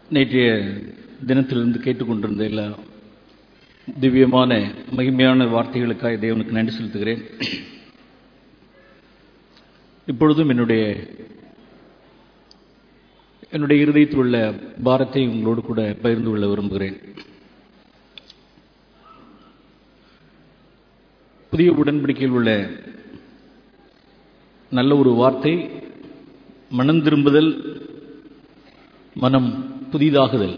நேற்றைய தினத்திலிருந்து கேட்டுக்கொண்டிருந்த எல்லா திவ்யமான மகிமையான வார்த்தைகளுக்காக தேவனுக்கு நன்றி செலுத்துகிறேன் இப்பொழுதும் என்னுடைய என்னுடைய இருதயத்தில் உள்ள பாரத்தை உங்களோடு கூட பகிர்ந்து கொள்ள விரும்புகிறேன் புதிய உடன்படிக்கையில் உள்ள நல்ல ஒரு வார்த்தை மனம் திரும்புதல் மனம் புதிதாகுதல்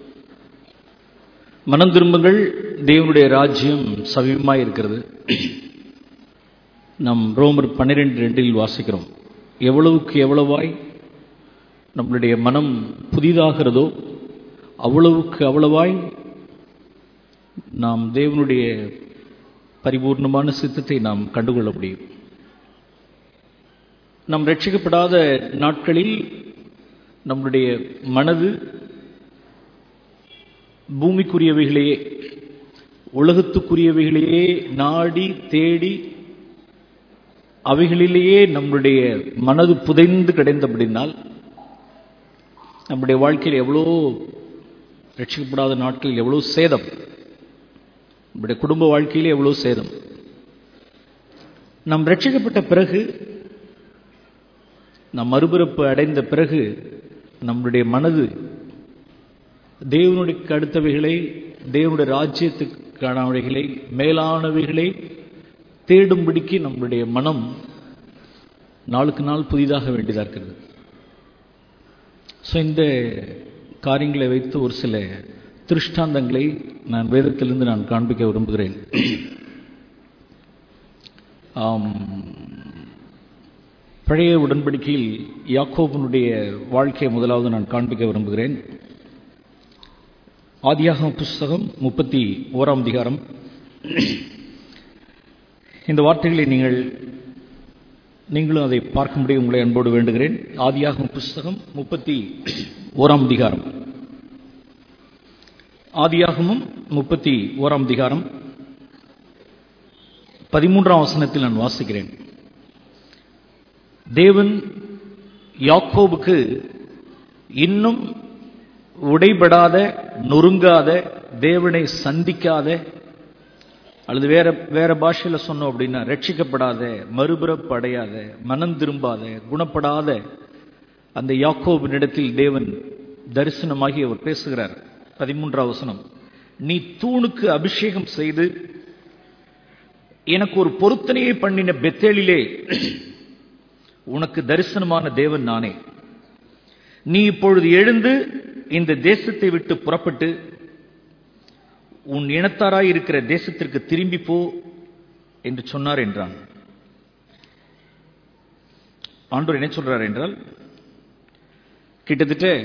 மனம் திரும்புங்கள் தேவனுடைய ராஜ்யம் சமீபமாக இருக்கிறது நம் ரோமர் பன்னிரெண்டு ரெண்டில் வாசிக்கிறோம் எவ்வளவுக்கு எவ்வளவாய் நம்மளுடைய மனம் புதிதாகிறதோ அவ்வளவுக்கு அவ்வளவாய் நாம் தேவனுடைய பரிபூர்ணமான சித்தத்தை நாம் கண்டுகொள்ள முடியும் நாம் ரட்சிக்கப்படாத நாட்களில் நம்முடைய மனது பூமிக்குரியவைகளையே உலகத்துக்குரியவைகளையே நாடி தேடி அவைகளிலேயே நம்முடைய மனது புதைந்து கிடைந்தபடினால் நம்முடைய வாழ்க்கையில் எவ்வளோ ரட்சிக்கப்படாத நாட்களில் எவ்வளோ சேதம் நம்முடைய குடும்ப வாழ்க்கையிலே எவ்வளோ சேதம் நாம் ரட்சிக்கப்பட்ட பிறகு நாம் மறுபிறப்பு அடைந்த பிறகு நம்முடைய மனது தேவனுடைய அடுத்தவைகளை தேவனுடைய ராஜ்யத்துக்கானவைகளை மேலானவைகளை தேடும்படிக்கு நம்முடைய மனம் நாளுக்கு நாள் புதிதாக வேண்டியதாக இருக்கிறது ஸோ இந்த காரியங்களை வைத்து ஒரு சில திருஷ்டாந்தங்களை நான் வேதத்திலிருந்து நான் காண்பிக்க விரும்புகிறேன் பழைய உடன்படிக்கையில் யாக்கோபனுடைய வாழ்க்கையை முதலாவது நான் காண்பிக்க விரும்புகிறேன் ஆதியாக புஸ்தகம் முப்பத்தி ஓராம் அதிகாரம் இந்த வார்த்தைகளை நீங்கள் நீங்களும் அதை பார்க்கும்படி உங்களை அன்போடு வேண்டுகிறேன் ஆதியாகும் புஸ்தகம் முப்பத்தி ஓராம் அதிகாரம் ஆதியாகமும் முப்பத்தி ஓராம் அதிகாரம் பதிமூன்றாம் வசனத்தில் நான் வாசிக்கிறேன் தேவன் யாக்கோபுக்கு இன்னும் உடைபடாத நொறுங்காத தேவனை சந்திக்காத அல்லது வேற வேற பாஷையில் சொன்னோம் அப்படின்னா ரட்சிக்கப்படாத மறுபிறப்பு அடையாத மனம் திரும்பாத குணப்படாத அந்த யாக்கோபினிடத்தில் தேவன் தரிசனமாகி அவர் பேசுகிறார் பதிமூன்றாம் வசனம் நீ தூணுக்கு அபிஷேகம் செய்து எனக்கு ஒரு பொருத்தனையை பண்ணின பெத்தேலிலே உனக்கு தரிசனமான தேவன் நானே நீ இப்பொழுது எழுந்து இந்த தேசத்தை விட்டு புறப்பட்டு உன் இனத்தாராய் இருக்கிற தேசத்திற்கு திரும்பி போ என்று சொன்னார் என்றான் ஆண்டவர் என்ன சொல்றார் என்றால் கிட்டத்தட்ட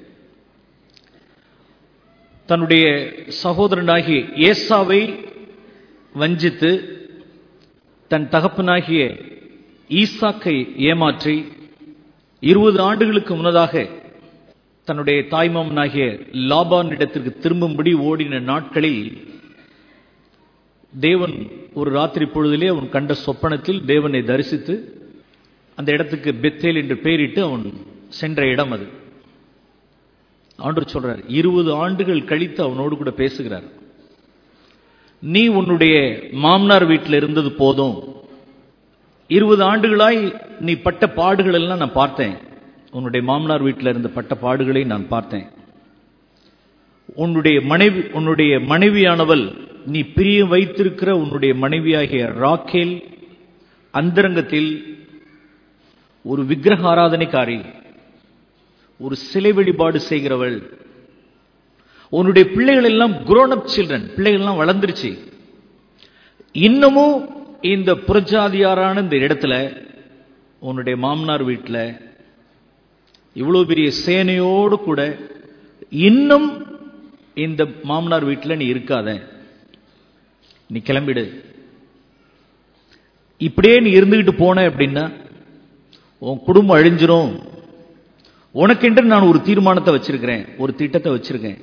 தன்னுடைய சகோதரனாகிய ஏசாவை வஞ்சித்து தன் தகப்பனாகிய ஈசாக்கை ஏமாற்றி இருபது ஆண்டுகளுக்கு முன்னதாக தன்னுடைய தாய்மாமனாகிய லாபான் இடத்திற்கு திரும்பும்படி ஓடின நாட்களில் தேவன் ஒரு ராத்திரி பொழுதிலே அவன் கண்ட சொப்பனத்தில் தேவனை தரிசித்து அந்த இடத்துக்கு பெத்தேல் என்று பெயரிட்டு அவன் சென்ற இடம் அது ஆண்டு சொல்றார் இருபது ஆண்டுகள் கழித்து அவனோடு கூட பேசுகிறார் நீ உன்னுடைய மாமனார் வீட்டில் இருந்தது போதும் இருபது ஆண்டுகளாய் நீ பட்ட பாடுகள் எல்லாம் நான் பார்த்தேன் உன்னுடைய மாமனார் வீட்டில் இருந்த பட்ட பாடுகளை நான் பார்த்தேன் உன்னுடைய மனைவி உன்னுடைய மனைவியானவள் நீ பிரியம் வைத்திருக்கிற உன்னுடைய மனைவியாகிய ராக்கேல் அந்தரங்கத்தில் ஒரு விக்கிரக ஆராதனைக்காரி ஒரு சிலை வழிபாடு செய்கிறவள் உன்னுடைய பிள்ளைகள் எல்லாம் குரோன் அப் சில்ட்ரன் பிள்ளைகள் எல்லாம் வளர்ந்துருச்சு இன்னமும் இந்த புரஜாதியாரான இந்த இடத்துல உன்னுடைய மாமனார் வீட்டில் இவ்வளவு பெரிய சேனையோடு கூட இன்னும் இந்த மாமனார் வீட்டில் நீ இருக்காத நீ கிளம்பிடு இப்படியே நீ இருந்துகிட்டு போன அப்படின்னா உன் குடும்பம் அழிஞ்சிரும் உனக்கென்று நான் ஒரு தீர்மானத்தை வச்சிருக்கிறேன் ஒரு திட்டத்தை வச்சிருக்கேன்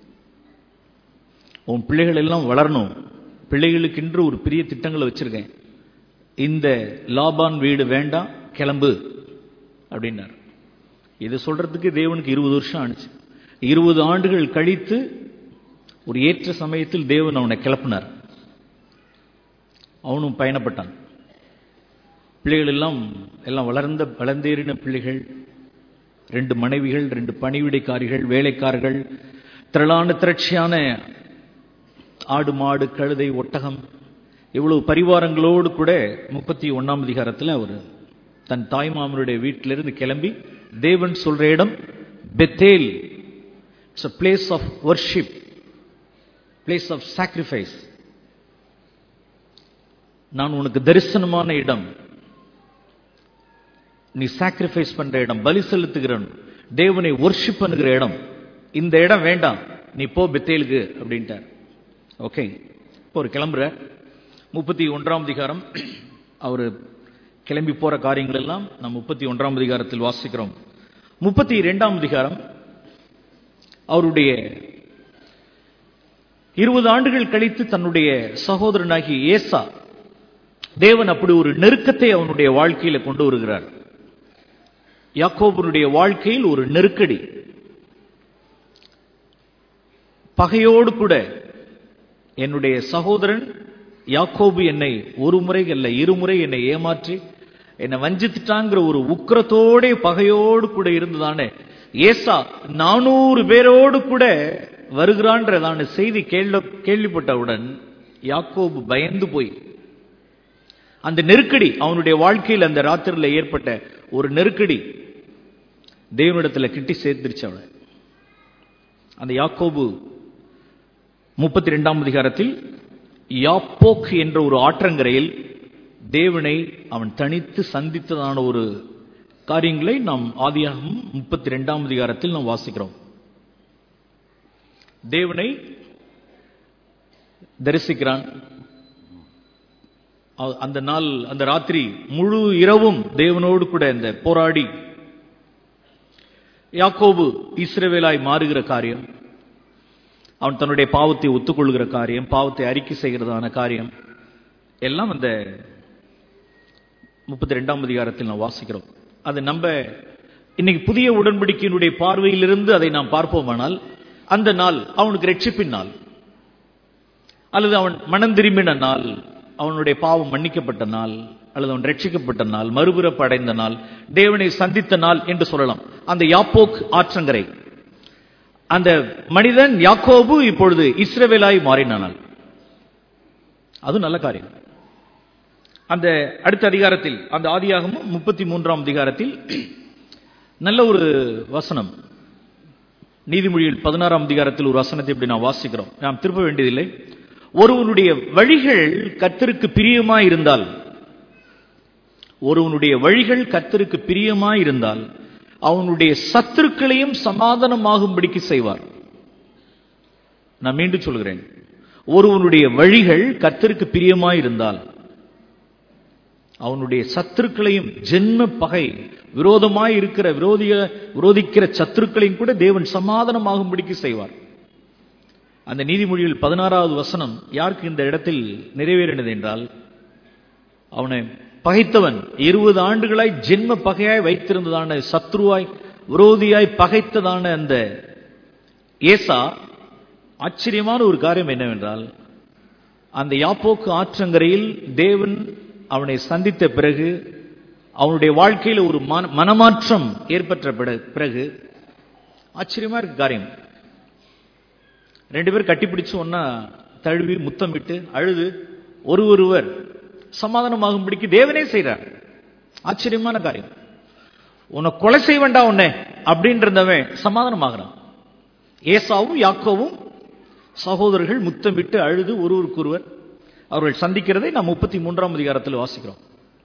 உன் பிள்ளைகள் எல்லாம் வளரணும் பிள்ளைகளுக்கென்று ஒரு பெரிய திட்டங்களை வச்சிருக்கேன் இந்த லாபான் வீடு வேண்டாம் கிளம்பு அப்படின்னார் இது சொல்றதுக்கு தேவனுக்கு இருபது வருஷம் ஆணுச்சு இருபது ஆண்டுகள் கழித்து ஒரு ஏற்ற சமயத்தில் தேவன் அவனை கிளப்பினார் அவனும் பயணப்பட்டான் பிள்ளைகள் எல்லாம் எல்லாம் வளர்ந்த வளர்ந்தேறின பிள்ளைகள் ரெண்டு மனைவிகள் ரெண்டு பணிவிடைக்காரிகள் வேலைக்காரர்கள் திரளான திரட்சியான ஆடு மாடு கழுதை ஒட்டகம் இவ்வளவு பரிவாரங்களோடு கூட முப்பத்தி ஒன்னாம் அதிகாரத்தில் அவர் தன் தாய்மாமனுடைய வீட்டிலிருந்து கிளம்பி தேவன் சொல்ற இடம் Bethel it's a place of worship place of sacrifice நான் உனக்கு தரிசனமான இடம் நீ சாக்ரிஃபைஸ் பண்ற இடம் பலி செலுத்துகிற இடம், தேவனை ஒர்ஷிப் பண்ணுகிற இடம் இந்த இடம் வேண்டாம் நீ போ பெத்தேலுக்கு அப்படின்ட்டார் ஓகே இப்போ ஒரு கிளம்புற முப்பத்தி ஒன்றாம் அதிகாரம் அவர் கிளம்பி போற காரியங்கள் எல்லாம் நாம் முப்பத்தி ஒன்றாம் அதிகாரத்தில் வாசிக்கிறோம் முப்பத்தி இரண்டாம் அதிகாரம் அவருடைய இருபது ஆண்டுகள் கழித்து தன்னுடைய சகோதரனாகிய ஏசா தேவன் அப்படி ஒரு நெருக்கத்தை அவனுடைய வாழ்க்கையில கொண்டு வருகிறார் யாக்கோபனுடைய வாழ்க்கையில் ஒரு நெருக்கடி பகையோடு கூட என்னுடைய சகோதரன் யாக்கோபு என்னை ஒரு முறை அல்ல இருமுறை என்னை ஏமாற்றி என்னை வஞ்சித்துட்டாங்கிற ஒரு உக்கிரத்தோட பகையோடு கூட இருந்ததானே ஏசா நானூறு பேரோடு கூட வருகிறான்றதான செய்தி கேள்வி கேள்விப்பட்டவுடன் யாக்கோபு பயந்து போய் அந்த நெருக்கடி அவனுடைய வாழ்க்கையில் அந்த ராத்திரியில் ஏற்பட்ட ஒரு நெருக்கடி தேவனிடத்துல கிட்டி சேர்த்துருச்சு அவனை அந்த யாக்கோபு முப்பத்தி ரெண்டாம் அதிகாரத்தில் யாப்போக் என்ற ஒரு ஆற்றங்கரையில் தேவனை அவன் தனித்து சந்தித்ததான ஒரு காரியங்களை நாம் ஆதியாகமும் முப்பத்தி ரெண்டாம் அதிகாரத்தில் நாம் வாசிக்கிறோம் தேவனை தரிசிக்கிறான் அ- அந்த நாள் அந்த ராத்திரி முழு இரவும் தேவனோடு கூட இந்த போராடி யாக்கோபு இஸ்ரவேலாய் மாறுகிற காரியம் அவன் தன்னுடைய பாவத்தை ஒத்துக்கொள்கிற காரியம் பாவத்தை அறிக்கை செய்கிறதான காரியம் எல்லாம் அந்த முப்பத்தி ரெண்டாம் அதிகாரத்தில் நாம் வாசிக்கிறோம் அது நம்ம இன்னைக்கு புதிய உடன்படிக்கையினுடைய பார்வையிலிருந்து அதை நாம் பார்ப்போமானால் அந்த நாள் அவனுக்கு ரட்சிப்பின் நாள் அல்லது அவன் மனம் திரும்பின நாள் அவனுடைய பாவம் மன்னிக்கப்பட்ட நாள் அல்லது அவன் ரட்சிக்கப்பட்ட நாள் மறுபிறப்பு அடைந்த நாள் தேவனை சந்தித்த நாள் என்று சொல்லலாம் அந்த யாப்போக் ஆற்றங்கரை அந்த மனிதன் யாக்கோபு இப்பொழுது இஸ்ரவேலாய் மாறின நாள் அது நல்ல காரியம் அந்த அடுத்த அதிகாரத்தில் அந்த ஆதியாகமும் முப்பத்தி மூன்றாம் அதிகாரத்தில் நல்ல ஒரு வசனம் நீதிமொழியில் பதினாறாம் அதிகாரத்தில் ஒரு வசனத்தை இப்படி நாம் வாசிக்கிறோம் நாம் திருப்ப வேண்டியதில்லை ஒருவனுடைய வழிகள் கர்த்தருக்கு பிரியமாய் இருந்தால் ஒருவனுடைய வழிகள் கர்த்தருக்கு பிரியமாய் இருந்தால் அவனுடைய சத்துருக்களையும் சமாதானமாகும்படிக்கு செய்வார் நான் மீண்டும் சொல்கிறேன் ஒருவனுடைய வழிகள் கர்த்தருக்கு பிரியமாய் இருந்தால் அவனுடைய சத்துருக்களையும் ஜென்ம பகை விரோதமாய் இருக்கிற விரோதிய விரோதிக்கிற சத்துருக்களையும் கூட தேவன் சமாதானமாகும்படிக்கு செய்வார் அந்த நீதிமொழியில் பதினாறாவது வசனம் யாருக்கு இந்த இடத்தில் நிறைவேறினது என்றால் அவனை பகைத்தவன் இருபது ஆண்டுகளாய் ஜென்ம பகையாய் வைத்திருந்ததான சத்ருவாய் விரோதியாய் பகைத்ததான அந்த ஏசா ஆச்சரியமான ஒரு காரியம் என்னவென்றால் அந்த யாப்போக்கு ஆற்றங்கரையில் தேவன் அவனை சந்தித்த பிறகு அவனுடைய வாழ்க்கையில் ஒரு மன- மனமாற்றம் ஏற்பட்ட பிற- பிறகு ஆச்சரியமா இருக்கு காரியம் ரெண்டு பேரும் கட்டிப்பிடிச்சு ஒன்னா தழுவி முத்தமிட்டு அழுது ஒரு ஒருவர் சமாதானமாகும்படிக்கு தேவனே செய்றார் ஆச்சரியமான காரியம் உன்னை கொலை செய்ய வேண்டாம் உன்னை அப்படின்றவன் சமாதானமாகறான் ஏசாவும் யாக்கோவும் சகோதரர்கள் முத்தமிட்டு அழுது ஒருவருக்கொருவர் அவர்கள் சந்திக்கிறதை நாம் முப்பத்தி மூன்றாம் அதிகாரத்தில் வாசிக்கிறோம்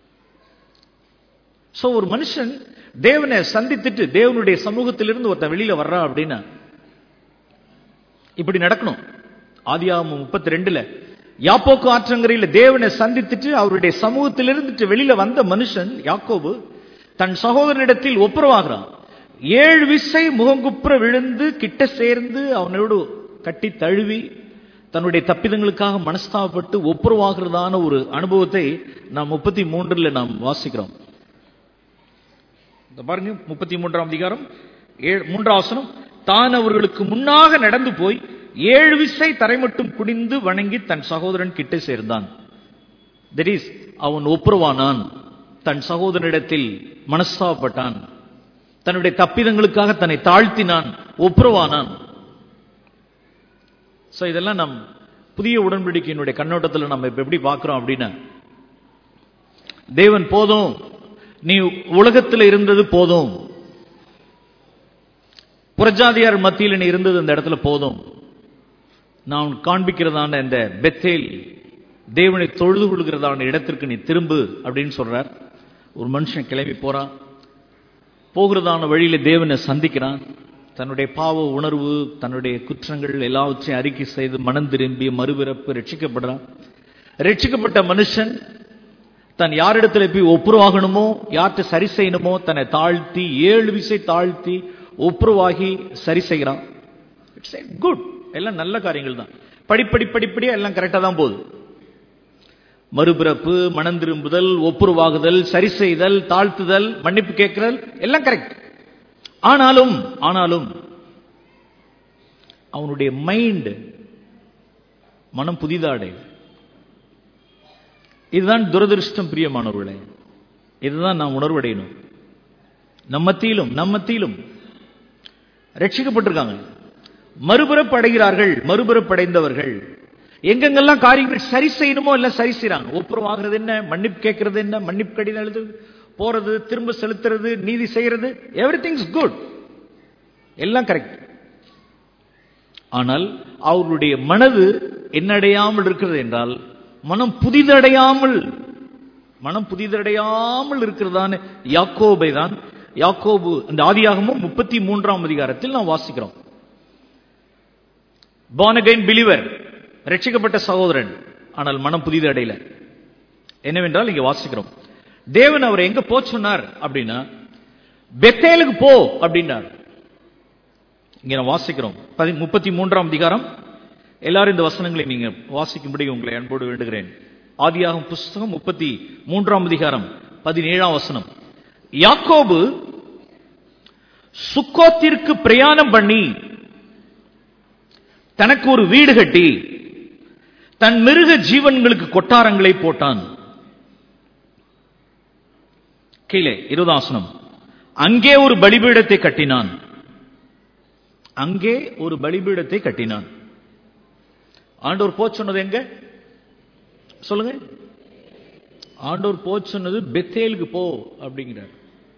சோ ஒரு மனுஷன் தேவனை சந்தித்துட்டு தேவனுடைய சமூகத்திலிருந்து ஒருத்தன் வெளியில வர்றான் அப்படின்னா இப்படி நடக்கணும் ஆதியாகமம் முப்பத்தி ரெண்டுல யாப்போக்கு ஆற்றங்கரையில தேவனை சந்தித்துட்டு அவருடைய சமூகத்தில் இருந்துட்டு வெளியில வந்த மனுஷன் யாக்கோபு தன் சகோதரனிடத்தில் ஒப்புரவாகிறான் ஏழு விசை முகங்குப்புற விழுந்து கிட்ட சேர்ந்து அவனோடு கட்டி தழுவி தன்னுடைய தப்பிதங்களுக்காக மனஸ்தாபப்பட்டு ஒப்புரவாகிறதான ஒரு அனுபவத்தை நாம் முப்பத்தி மூன்றுல நாம் வாசிக்கிறோம் இந்த பாருங்க முப்பத்தி மூன்றாம் அதிகாரம் ஏழு மூன்றாம் வசனம் தான் அவர்களுக்கு முன்னாக நடந்து போய் ஏழு விசை தரை மட்டும் குனிந்து வணங்கி தன் சகோதரன் கிட்ட சேர்ந்தான் தட் இஸ் அவன் ஒப்புரவானான் தன் சகோதரனிடத்தில் மனஸ்தாபப்பட்டான் தன்னுடைய தப்பிதங்களுக்காக தன்னை தாழ்த்தினான் ஒப்புரவானான் சோ இதெல்லாம் நம் புதிய உடன்படிக்கையினுடைய கண்ணோட்டத்தில் நம்ம இப்ப எப்படி பார்க்கிறோம் அப்படின்னா தேவன் போதும் நீ உலகத்தில் இருந்தது போதும் புறஜாதியார் மத்தியில் நீ இருந்தது அந்த இடத்துல போதும் நான் காண்பிக்கிறதான இந்த பெத்தேல் தேவனை தொழுது கொள்கிறதான இடத்திற்கு நீ திரும்பு அப்படின்னு சொல்றார் ஒரு மனுஷன் கிளம்பி போறான் போகிறதான வழியில தேவனை சந்திக்கிறான் தன்னுடைய பாவ உணர்வு தன்னுடைய குற்றங்கள் எல்லாவற்றையும் அறிக்கை செய்து மனம் திரும்பி மறுபிறப்பு ரட்சிக்கப்படுறான் ரட்சிக்கப்பட்ட மனுஷன் தன் யாரிடத்துல போய் ஒப்புரவாகணுமோ யார்கிட்ட சரி செய்யணுமோ தன்னை தாழ்த்தி ஏழு விசை தாழ்த்தி ஒப்புரவாகி சரி செய்கிறான் இட்ஸ் குட் எல்லாம் நல்ல காரியங்கள் தான் படிப்படி படிப்படியா எல்லாம் கரெக்டா தான் போகுது மறுபிறப்பு மனம் திரும்புதல் ஒப்புரவாகுதல் சரி செய்தல் தாழ்த்துதல் மன்னிப்பு கேட்கிறல் எல்லாம் கரெக்ட் ஆனாலும் ஆனாலும் அவனுடைய மைண்ட் மனம் புதிதாடை இதுதான் துரதிருஷ்டம் பிரியமானவர்களே இதுதான் நாம் உணர்வடையணும் நம்மத்தியிலும் நம்மத்தியிலும் ரட்சிக்கப்பட்டிருக்காங்க மறுபிறப்பு அடைகிறார்கள் மறுபிறப்பு அடைந்தவர்கள் எங்கெங்கெல்லாம் காரியங்கள் சரி செய்யணுமோ எல்லாம் சரி செய்யறாங்க ஒப்புரவாகிறது என்ன மன்னிப்பு கேட்கறது என்ன மன்னிப்பு கடிதம் எழுது போறது திரும்ப செலுத்துறது நீதி செய்யறது எவ்ரி திங்ஸ் குட் எல்லாம் கரெக்ட் ஆனால் அவர்களுடைய மனது என்னடையாமல் இருக்கிறது என்றால் மனம் புதிதடையாமல் மனம் புதிதடையாமல் இருக்கிறதான யாக்கோபை தான் யாக்கோபு அந்த ஆதியாகமும் முப்பத்தி மூன்றாம் அதிகாரத்தில் நாம் வாசிக்கிறோம் பானகைன் பிலிவர் ரட்சிக்கப்பட்ட சகோதரன் ஆனால் மனம் புதிது அடையல என்னவென்றால் இங்க வாசிக்கிறோம் தேவன் அவர் எங்க போ சொன்னார் அப்படின்னா பெத்தேலுக்கு போ அப்படின்னார் இங்க நான் வாசிக்கிறோம் பதி- முப்பத்தி மூன்றாம் அதிகாரம் எல்லாரும் இந்த வசனங்களை நீங்க வாசிக்கும்படி உங்களை அன்போடு வேண்டுகிறேன் ஆதியாகும் புஸ்தகம் முப்பத்தி மூன்றாம் அதிகாரம் பதினேழாம் வசனம் யாக்கோபு சுக்கோத்திற்கு பிரயாணம் பண்ணி தனக்கு ஒரு வீடு கட்டி தன் மிருக ஜீவன்களுக்கு கொட்டாரங்களை போட்டான் கீழே இருதாசனம் அங்கே ஒரு பலிபீடத்தை கட்டினான் அங்கே ஒரு பலிபீடத்தை கட்டினான் ஆண்டவர் போ சொன்னது எங்க சொல்லுங்க ஆண்டவர் போ சொன்னது பெத்தேலுக்கு போ அப்படிங்கிறார்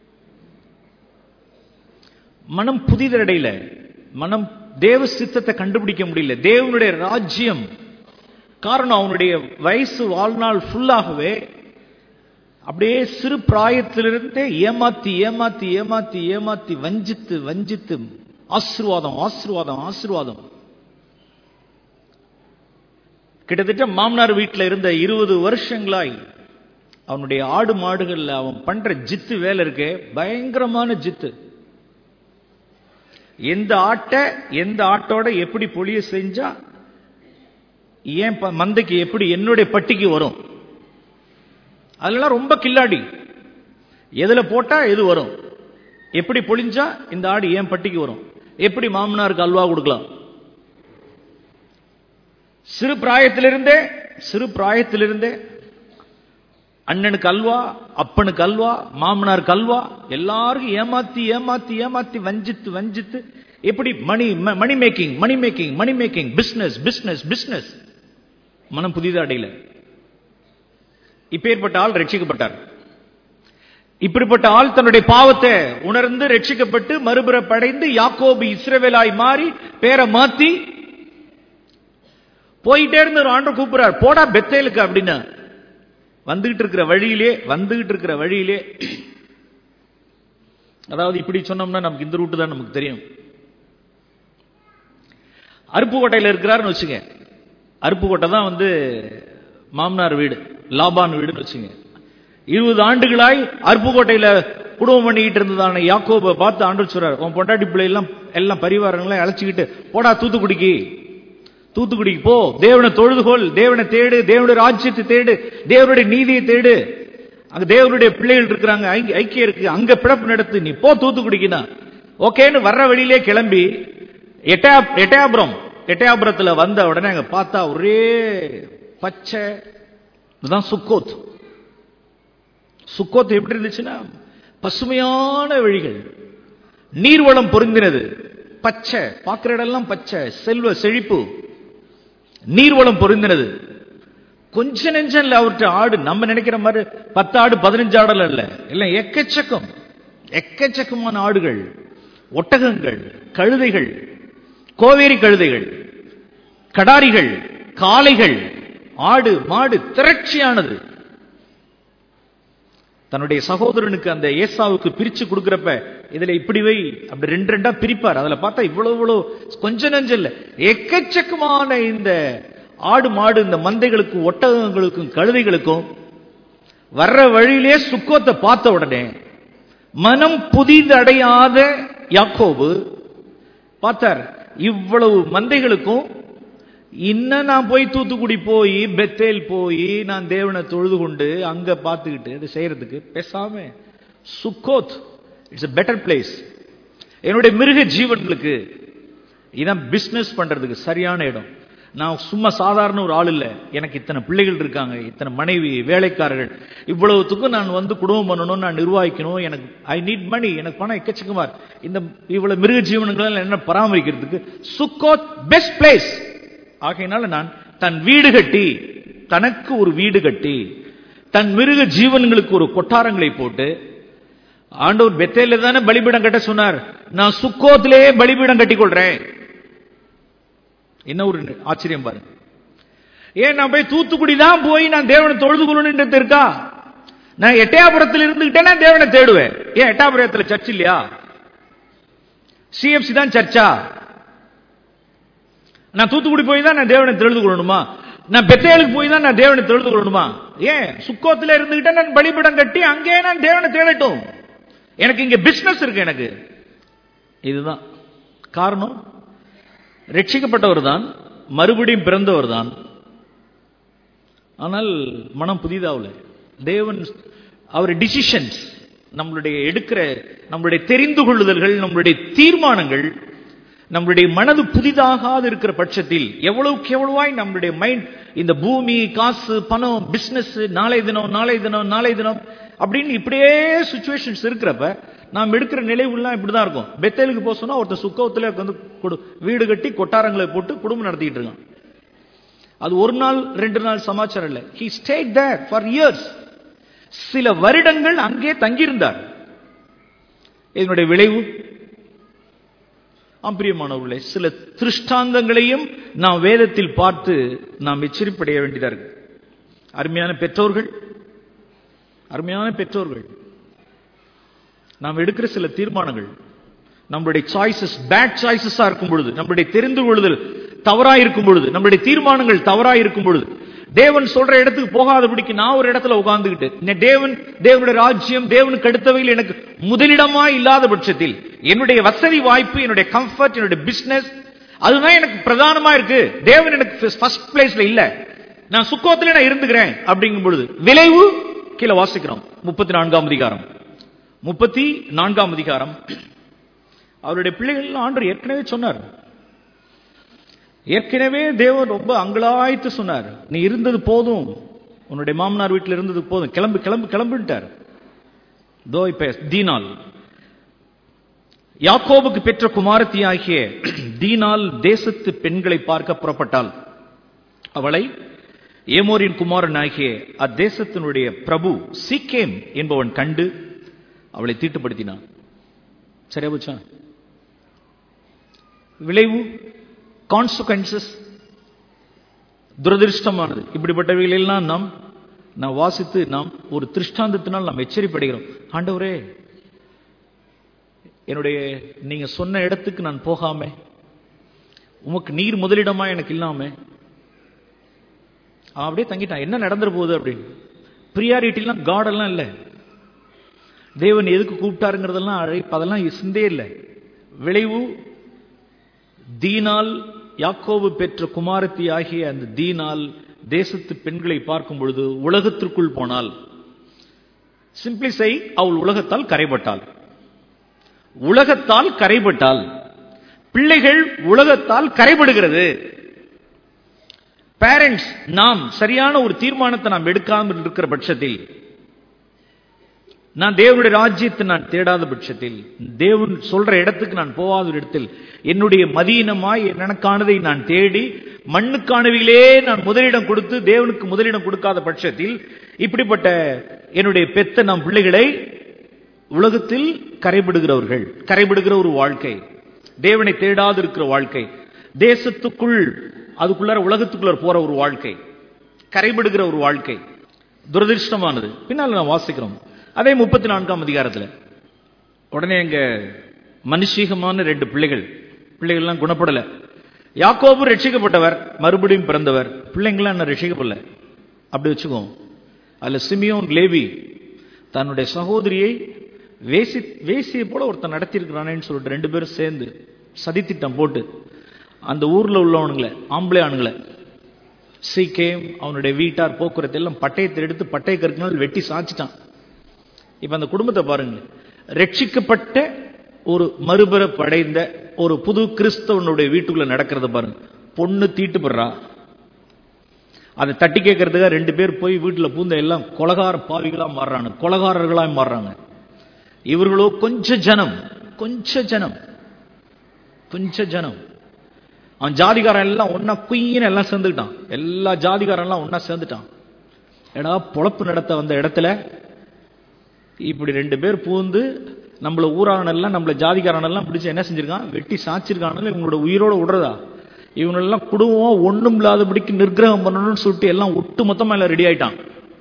மனம் புதிதடையில மனம் தேவ சித்தத்தை கண்டுபிடிக்க முடியல தேவனுடைய ராஜ்யம் காரணம் அவனுடைய வயசு வாழ்நாள் ஃபுல்லாகவே அப்படியே சிறு பிராயத்திலிருந்தே ஏமாத்தி ஏமாத்தி ஏமாத்தி ஏமாத்தி வஞ்சித்து வஞ்சித்து ஆசீர்வாதம் ஆசீர்வாதம் ஆசீர்வாதம் கிட்டத்தட்ட மாமனார் வீட்டில் இருந்த இருபது வருஷங்களாய் அவனுடைய ஆடு மாடுகள்ல அவன் பண்ற ஜித்து வேலை இருக்கே பயங்கரமான ஜித்து எந்த ஆட்டை எந்த ஆட்டோட எப்படி பொழிய செஞ்சா ஏன் ப- மந்தைக்கு எப்படி என்னுடைய பட்டிக்கு வரும் அதெல்லாம் ரொம்ப கில்லாடி எதுல போட்டா எது வரும் எப்படி பொழிஞ்சா இந்த ஆடு ஏன் பட்டிக்கு வரும் எப்படி மாமனாருக்கு அல்வா கொடுக்கலாம் சிறு பிராயத்திலிருந்தே சிறு பிராயத்திலிருந்தே அண்ணனுக்கு அல்வா அப்பனுக்கு அல்வா மாமனாருக்கு அல்வா எல்லாருக்கும் ஏமாத்தி ஏமாத்தி ஏமாத்தி வஞ்சித்து வஞ்சித்து எப்படி money money making money making money making business business business மனம் புதிதா அடையல இப்பேற்பட்ட ஆள் ரட்சிக்கப்பட்டார் இப்படிப்பட்ட ஆள் தன்னுடைய பாவத்தை உணர்ந்து ரட்சிக்கப்பட்டு மறுபிறப்படைந்து யாக்கோபு இஸ்ரவேலாய் மாறி பேரை மாத்தி போயிட்டே இருந்து ஒரு ஆண்டு கூப்பிடுறார் போடா பெத்தேலுக்கு அப்படின்னா வந்துகிட்டு இருக்கிற வழியிலே வந்துகிட்டு இருக்கிற வழியிலே அதாவது இப்படி சொன்னோம்னா நமக்கு இந்த ரூட்டு தான் நமக்கு தெரியும் அருப்புக்கோட்டையில் இருக்கிறாருன்னு வச்சுங்க அருப்புக்கோட்டை தான் வந்து மாமனார் வீடு லாபான் வீடுன்னு வச்சுங்க இருபது ஆண்டுகளாய் அருப்புக்கோட்டையில குடும்பம் பண்ணிக்கிட்டு இருந்ததான யாக்கோபை பார்த்து ஆண்டு சொல்றாரு உன் பொண்டாட்டி பிள்ளை எல்லாம் எல்லாம் பரிவாரங்களை அழைச்சிக்கிட்டு போடா தூத்துக்குடிக்கு தூத்துக்குடிக்கு போ தேவனை தொழுதுகொள் தேவனை தேடு தேவனுடைய ராஜ்யத்தை தேடு தேவனுடைய நீதியை தேடு அங்க தேவனுடைய பிள்ளைகள் இருக்கிறாங்க ஐக்கியம் இருக்கு அங்க பிறப்பு நடத்து நீ போ தூத்துக்குடிக்குனா ஓகேன்னு வர்ற வழியிலே கிளம்பி எட்டா எட்டயாபுரம் எட்டயாபுரத்துல வந்த உடனே அங்க பார்த்தா ஒரே பச்சை இதுதான் சுக்கோத் சுக்கோத் எப்படி இருந்துச்சுன்னா பசுமையான வழிகள் நீர்வளம் பொருந்தினது பச்சை பார்க்கிற இடம்லாம் பச்சை செல்வ செழிப்பு நீர்வளம் பொருந்தினது கொஞ்ச நெஞ்சம் இல்ல அவர்கிட்ட ஆடு நம்ம நினைக்கிற மாதிரி பத்து ஆடு பதினஞ்சு ஆடல இல்ல இல்ல எக்கச்சக்கம் எக்கச்சக்கமான ஆடுகள் ஒட்டகங்கள் கழுதைகள் கோவேரி கழுதைகள் கடாரிகள் காளைகள் ஆடு மாடு திரட்சியானது தன்னுடைய சகோதரனுக்கு அந்த ஏசாவுக்கு பிரிச்சு கொடுக்கிறப்ப இதுல இப்படி வை அப்படி ரெண்டு ரெண்டா பிரிப்பார் அதுல பார்த்தா இவ்வளவு இவ்வளவு கொஞ்ச நஞ்சம் இல்ல எக்கச்சக்கமான இந்த ஆடு மாடு இந்த மந்தைகளுக்கும் ஒட்டகங்களுக்கும் கழுதைகளுக்கும் வர்ற வழியிலே சுக்கோத்தை பார்த்த உடனே மனம் புதிதடையாத யாக்கோபு பார்த்தார் இவ்வளவு மந்தைகளுக்கும் இன்னும் நான் போய் தூத்துக்குடி போய் பெத்தேல் போய் நான் தேவனை தொழுது கொண்டு அங்க பார்த்துக்கிட்டு அதை செய்யறதுக்கு பேசாம Succoth it's a better place என்னுடைய மிருக ஜீவன்களுக்கு இதான் பிசினஸ் பண்றதுக்கு சரியான இடம் நான் சும்மா சாதாரண ஒரு ஆள் இல்ல எனக்கு இத்தனை பிள்ளைகள் இருக்காங்க இத்தனை மனைவி வேலைக்காரர்கள் இவ்வளவுத்துக்கும் நான் வந்து குடும்பம் பண்ணணும் நான் நிர்வகிக்கணும் எனக்கு ஐ நீட் மணி எனக்கு பணம் எக்கச்சக்கமா இருக்கு. இந்த இவ்வளவு மிருக ஜீவனங்களை என்ன பராமரிக்கிறதுக்கு சுக்கோத் பெஸ்ட் பிளேஸ் ஆகையினால நான் தன் வீடு கட்டி தனக்கு ஒரு வீடு கட்டி தன் மிருக ஜீவன்களுக்கு ஒரு கொட்டாரங்களை போட்டு ஆண்டவர் பெத்தேல தானே பலிபீடம் கட்ட சொன்னார் நான் சுக்கோத்திலே பலிபீடம் கட்டிக் கொள்றேன் என்ன ஒரு ஆச்சரியம் பாருங்க ஏன் நான் போய் தூத்துக்குடி தான் போய் நான் தேவனை தொழுது கொள்ளணுன்றது இருக்கா நான் எட்டயாபுரத்தில் இருந்துகிட்டே நான் தேவனை தேடுவேன் ஏன் எட்டாபுரத்தில் சர்ச் இல்லையா சிஎஃப்சி தான் சர்ச்சா நான் தூத்துக்குடி போய் தான் நான் தேவனை தொழுது கொள்ளணுமா நான் பெத்தேலுக்கு போய் தான் நான் தேவனை தொழுது கொள்ளணுமா ஏன் சுக்கோத்துல இருந்துகிட்டே நான் பலிபீடம் கட்டி அங்கே நான் தேவனை தேடட்டும் எனக்கு இங்க பிசினஸ் இருக்கு எனக்கு இதுதான் காரணம் ரட்சிக்கப்பட்டவர் தான் மறுபடியும் பிறந்தவர் தான் ஆனால் மனம் புதிதாகல தேவன் அவர் டிசிஷன்ஸ் நம்மளுடைய எடுக்கிற நம்மளுடைய தெரிந்து கொள்ளுதல்கள் நம்மளுடைய தீர்மானங்கள் நம்மளுடைய மனது புதிதாகாது இருக்கிற பட்சத்தில் எவ்வளவுக்கு எவ்வளவாய் நம்மளுடைய மைண்ட் இந்த பூமி காசு பணம் பிசினஸ் நாளை தினம் நாளை தினம் நாளை தினம் அப்படின்னு இப்படியே சுச்சுவேஷன்ஸ் இருக்கிறப்ப நாம் எடுக்கிற நிலைவுலாம் இப்படிதான் இருக்கும் பெத்தேலுக்கு போக சொன்னா ஒருத்தர் சுக்கவத்துல வந்து கொடு வீடு கட்டி கொட்டாரங்களை போட்டு குடும்பம் நடத்திட்டு இருக்கான் அது ஒரு நாள் ரெண்டு நாள் சமாச்சாரம் இல்லை he stayed there for years சில வருடங்கள் அங்கே தங்கியிருந்தார் இதனுடைய விளைவு ஆம்பிரியமானவர்களே சில திருஷ்டாந்தங்களையும் நாம் வேதத்தில் பார்த்து நாம் எச்சரிப்படைய வேண்டியதா இருக்கு அருமையான பெற்றோர்கள் அருமையான பெற்றோர்கள் நாம் எடுக்கிற சில தீர்மானங்கள் நம்மளுடைய சாய்ஸஸ் பேட் சாய்ஸஸா இருக்கும் பொழுது நம்மளுடைய தெரிந்து கொள்ளுதல் தவறா இருக்கும் பொழுது நம்மளுடைய தீர்மானங்கள் தவறா இருக்கும் பொழுது தேவன் சொல்ற இடத்துக்கு போகாதபடிக்கு நான் ஒரு இடத்துல உட்கார்ந்துகிட்டு இந்த தேவன் தேவனுடைய ராஜ்யம் தேவனுக்கு அடுத்தவையில் எனக்கு முதலிடமா இல்லாத பட்சத்தில் என்னுடைய வசதி வாய்ப்பு என்னுடைய கம்ஃபர்ட் என்னுடைய பிசினஸ் அதுதான் எனக்கு பிரதானமா இருக்கு தேவன் எனக்கு ஃபர்ஸ்ட் பிளேஸ்ல இல்ல நான் சுக்கோத்துல நான் இருந்துக்கிறேன் அப்படிங்கும் பொழுது விளைவு கீழே வாசிக்கிறோம் முப்பத்தி நான்காம் அதிகாரம் முப்பத்தி நான்காம் அதிகாரம் அவருடைய பிள்ளைகள் ஆண்டு ஏற்கனவே சொன்னார் ஏற்கனவே தேவன் ரொம்ப அங்கலாய்த்து சொன்னார் நீ இருந்தது போதும் உன்னுடைய மாமனார் வீட்டில் இருந்தது போதும் கிளம்பு கிளம்பு கிளம்பிட்டார் தோ இப்ப தீனால் யாக்கோபுக்கு பெற்ற குமாரத்தி ஆகிய தீனால் தேசத்து பெண்களை பார்க்க புறப்பட்டாள் அவளை ஏமோரின் குமாரன் ஆகிய அத்தேசத்தினுடைய பிரபு சீக்கேம் என்பவன் கண்டு அவளை தீட்டுப்படுத்தினான் சரியா போச்சா விளைவு கான்சிக்வன்சஸ் துரதிருஷ்டமானது இப்படிப்பட்டவைகளெல்லாம் நாம் நாம் வாசித்து நாம் ஒரு திருஷ்டாந்தத்தினால் நாம் எச்சரிப்படுகிறோம் ஆண்டவரே என்னுடைய நீங்க சொன்ன இடத்துக்கு நான் போகாம உமக்கு நீர் முதலிடமா எனக்கு இல்லாம அவன் அப்படியே தங்கிட்டான் என்ன நடந்துற போகுது அப்படின்னு ப்ரியாரிட்டிலாம் காடெல்லாம் இல்லை தேவன் எதுக்கு கூப்பிட்டாருங்கிறதெல்லாம் அழைப்பு அதெல்லாம் சிந்தே இல்லை விளைவு தீனால் யாக்கோபு பெற்ற குமாரத்தி ஆகிய அந்த தீனால் தேசத்து பெண்களை பார்க்கும் பொழுது உலகத்திற்குள் போனால் சிம்பிளி செய் அவள் உலகத்தால் கரைபட்டாள் உலகத்தால் கரைபட்டால் பிள்ளைகள் உலகத்தால் கரைபடுகிறது பேரண்ட்ஸ் நாம் சரியான ஒரு தீர்மானத்தை நாம் எடுக்காமல் இருக்கிற பட்சத்தில் நான் தேவனுடைய ராஜ்யத்தை நான் தேடாத பட்சத்தில் தேவன் சொல்ற இடத்துக்கு நான் போகாத ஒரு இடத்தில் என்னுடைய மதியினமாய் எனக்கானதை நான் தேடி மண்ணுக்கானவைகளே நான் முதலிடம் கொடுத்து தேவனுக்கு முதலிடம் கொடுக்காத பட்சத்தில் இப்படிப்பட்ட என்னுடைய பெத்த நம் பிள்ளைகளை உலகத்தில் கரைபடுகிறவர்கள் கரைபடுகிற ஒரு வாழ்க்கை தேவனை தேடாது இருக்கிற வாழ்க்கை தேசத்துக்குள் அதுக்குள்ளார உலகத்துக்குள்ளார போற ஒரு வாழ்க்கை கரைபடுகிற ஒரு வாழ்க்கை துரதிருஷ்டமானது பின்னால் நான் வாசிக்கிறோம் அதே முப்பத்தி நான்காம் அதிகாரத்தில் உடனே எங்க மனுஷீகமான ரெண்டு பிள்ளைகள் பிள்ளைகள்லாம் குணப்படல யாக்கோபு ரட்சிக்கப்பட்டவர் மறுபடியும் பிறந்தவர் பிள்ளைங்களாம் என்ன ரட்சிக்கப்படல அப்படி வச்சுக்கோம் அதுல சிமியோன் லேவி தன்னுடைய சகோதரியை வேசி வேசியை போல ஒருத்தன் நடத்தியிருக்கிறானேன்னு சொல்லிட்டு ரெண்டு பேரும் சேர்ந்து சதித்திட்டம் போட்டு அந்த ஊர்ல உள்ளவனுங்களை ஆம்பளை ஆணுங்களை சீக்கேம் அவனுடைய வீட்டார் போக்குவரத்து எல்லாம் பட்டயத்தை எடுத்து பட்டய கற்கனால் வெட்டி சாச்சிட்டான் இப்ப அந்த குடும்பத்தை பாருங்க ரட்சிக்கப்பட்ட ஒரு மறுபிறப்படைந்த ஒரு புது கிறிஸ்தவனுடைய வீட்டுக்குள்ள நடக்கிறத பாருங்க பொண்ணு தீட்டுப்படுறா அதை தட்டி கேட்கறதுக்காக ரெண்டு பேர் போய் வீட்டுல பூந்த எல்லாம் கொலகார பாவிகளா மாறுறாங்க கொலகாரர்களா மாறுறாங்க இவர்களோ கொஞ்ச ஜனம் கொஞ்ச ஜனம் கொஞ்ச ஜனம் அவன் ஜாதிகாரன் எல்லாம் ஒன்னா குயின்னு எல்லாம் சேர்ந்துக்கிட்டான் எல்லா ஜாதிகாரன் எல்லாம் ஒன்னா சேர்ந்துட்டான் ஏடா பொழப்பு நடத்த வந்த இடத்துல இப்படி ரெண்டு பேர் பூந்து நம்மள ஊரானெல்லாம் நம்மள ஜாதிகாரனெல்லாம் பிடிச்சு என்ன செஞ்சிருக்கான் வெட்டி சாச்சிருக்கானு இவங்களோட உயிரோட விடுறதா இவனெல்லாம் குடும்பம் ஒண்ணும் இல்லாதபடிக்கு நிர்கிரகம் பண்ணணும்னு சொல்லிட்டு எல்லாம் ஒட்டு மொத்தமா எல்லாம் ரெடி ஆயிட்டான்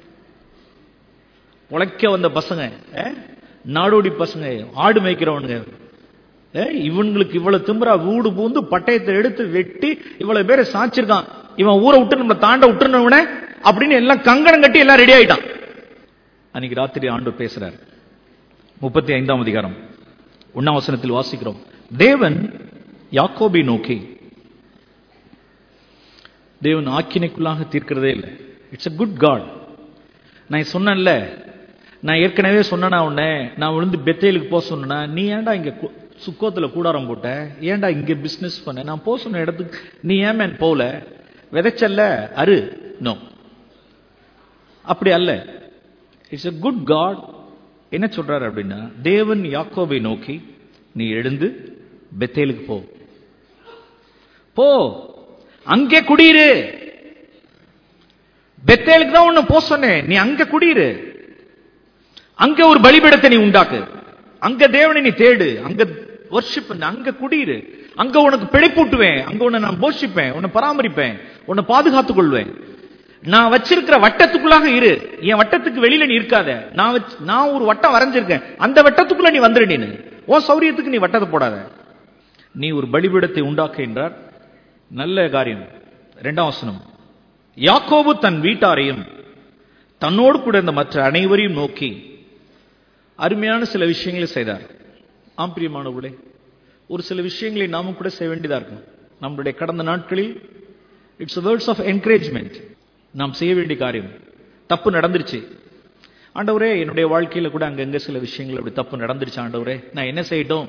உழைக்க வந்த பசங்க நாடோடி பசங்க ஆடு மேய்க்கிறவனுங்க இவங்களுக்கு இவ்வளவு திமுறா வீடு பூந்து பட்டயத்தை எடுத்து வெட்டி இவ்வளவு பேரை சாச்சிருக்கான் இவன் ஊரை விட்டு நம்மளை தாண்ட விட்டுனவன அப்படின்னு எல்லாம் கங்கணம் கட்டி எல்லாம் ரெடி ஆயிட்டான் அன்னைக்கு ராத்திரி ஆண்டு பேசுறார் முப்பத்தி ஐந்தாம் அதிகாரம் உண்ணாவசனத்தில் வாசிக்கிறோம் தேவன் யாக்கோபை நோக்கி தேவன் ஆக்கினைக்குள்ளாக தீர்க்கிறதே இல்லை இட்ஸ் அ குட் காட் நான் சொன்னேன்ல நான் ஏற்கனவே சொன்னேனா உன்ன நான் விழுந்து பெத்தேலுக்கு போக சொன்னா நீ ஏன்டா இங்க சுக்கோத்துல கூடாரம் போட்ட ஏன்டா இங்க பிசினஸ் பண்ண நான் போக சொன்ன இடத்துக்கு நீ ஏன் மேன் போல விதைச்சல்ல அரு நோ அப்படி அல்ல இட்ஸ் a குட் காட் என்ன சொல்றாரு அப்படின்னா தேவன் யாக்கோபை நோக்கி நீ எழுந்து பெத்தேலுக்கு போ போ அங்கே குடியிரு பெத்தேலுக்கு தான் உன்னை போ சொன்னேன் நீ அங்க குடியிரு அங்க ஒரு பலிபீடத்தை நீ உண்டாக்கு அங்க தேவனை நீ தேடு அங்க வர்ஷிப் பண்ணு அங்க குடியிரு அங்க உனக்கு பிழைப்பூட்டுவேன் அங்க உன்னை நான் போஷிப்பேன் உன்னை பராமரிப்பேன் உன்னை பாதுகாத்துக் கொள்வேன் நான் வச்சிருக்கிற வட்டத்துக்குள்ளாக இரு என் வட்டத்துக்கு வெளியில நீ இருக்காத நான் வச்சு நான் ஒரு வட்டம் வரைஞ்சிருக்கேன் அந்த வட்டத்துக்குள்ள நீ வந்துரு நீனு உன் சௌரியத்துக்கு நீ வட்டத்தை போடாத நீ ஒரு பலிபீடத்தை உண்டாக்க என்றார் நல்ல காரியம் இரண்டாம் வசனம் யாக்கோபு தன் வீட்டாரையும் தன்னோடு கூட இருந்த மற்ற அனைவரையும் நோக்கி அருமையான சில விஷயங்களை செய்தார் ஆம் பிரியமானவர்களே ஒரு சில விஷயங்களை நாமும் கூட செய்ய வேண்டியதா இருக்கும் நம்மளுடைய கடந்த நாட்களில் இட்ஸ் வேர்ட்ஸ் ஆஃப் என்கரேஜ்மெண்ட் நாம் செய்ய வேண்டிய காரியம் தப்பு நடந்துருச்சு ஆண்டவரே என்னுடைய வாழ்க்கையில கூட அங்கங்க சில விஷயங்கள் அப்படி தப்பு நடந்துருச்சு ஆண்டவரே நான் என்ன செய்யட்டும்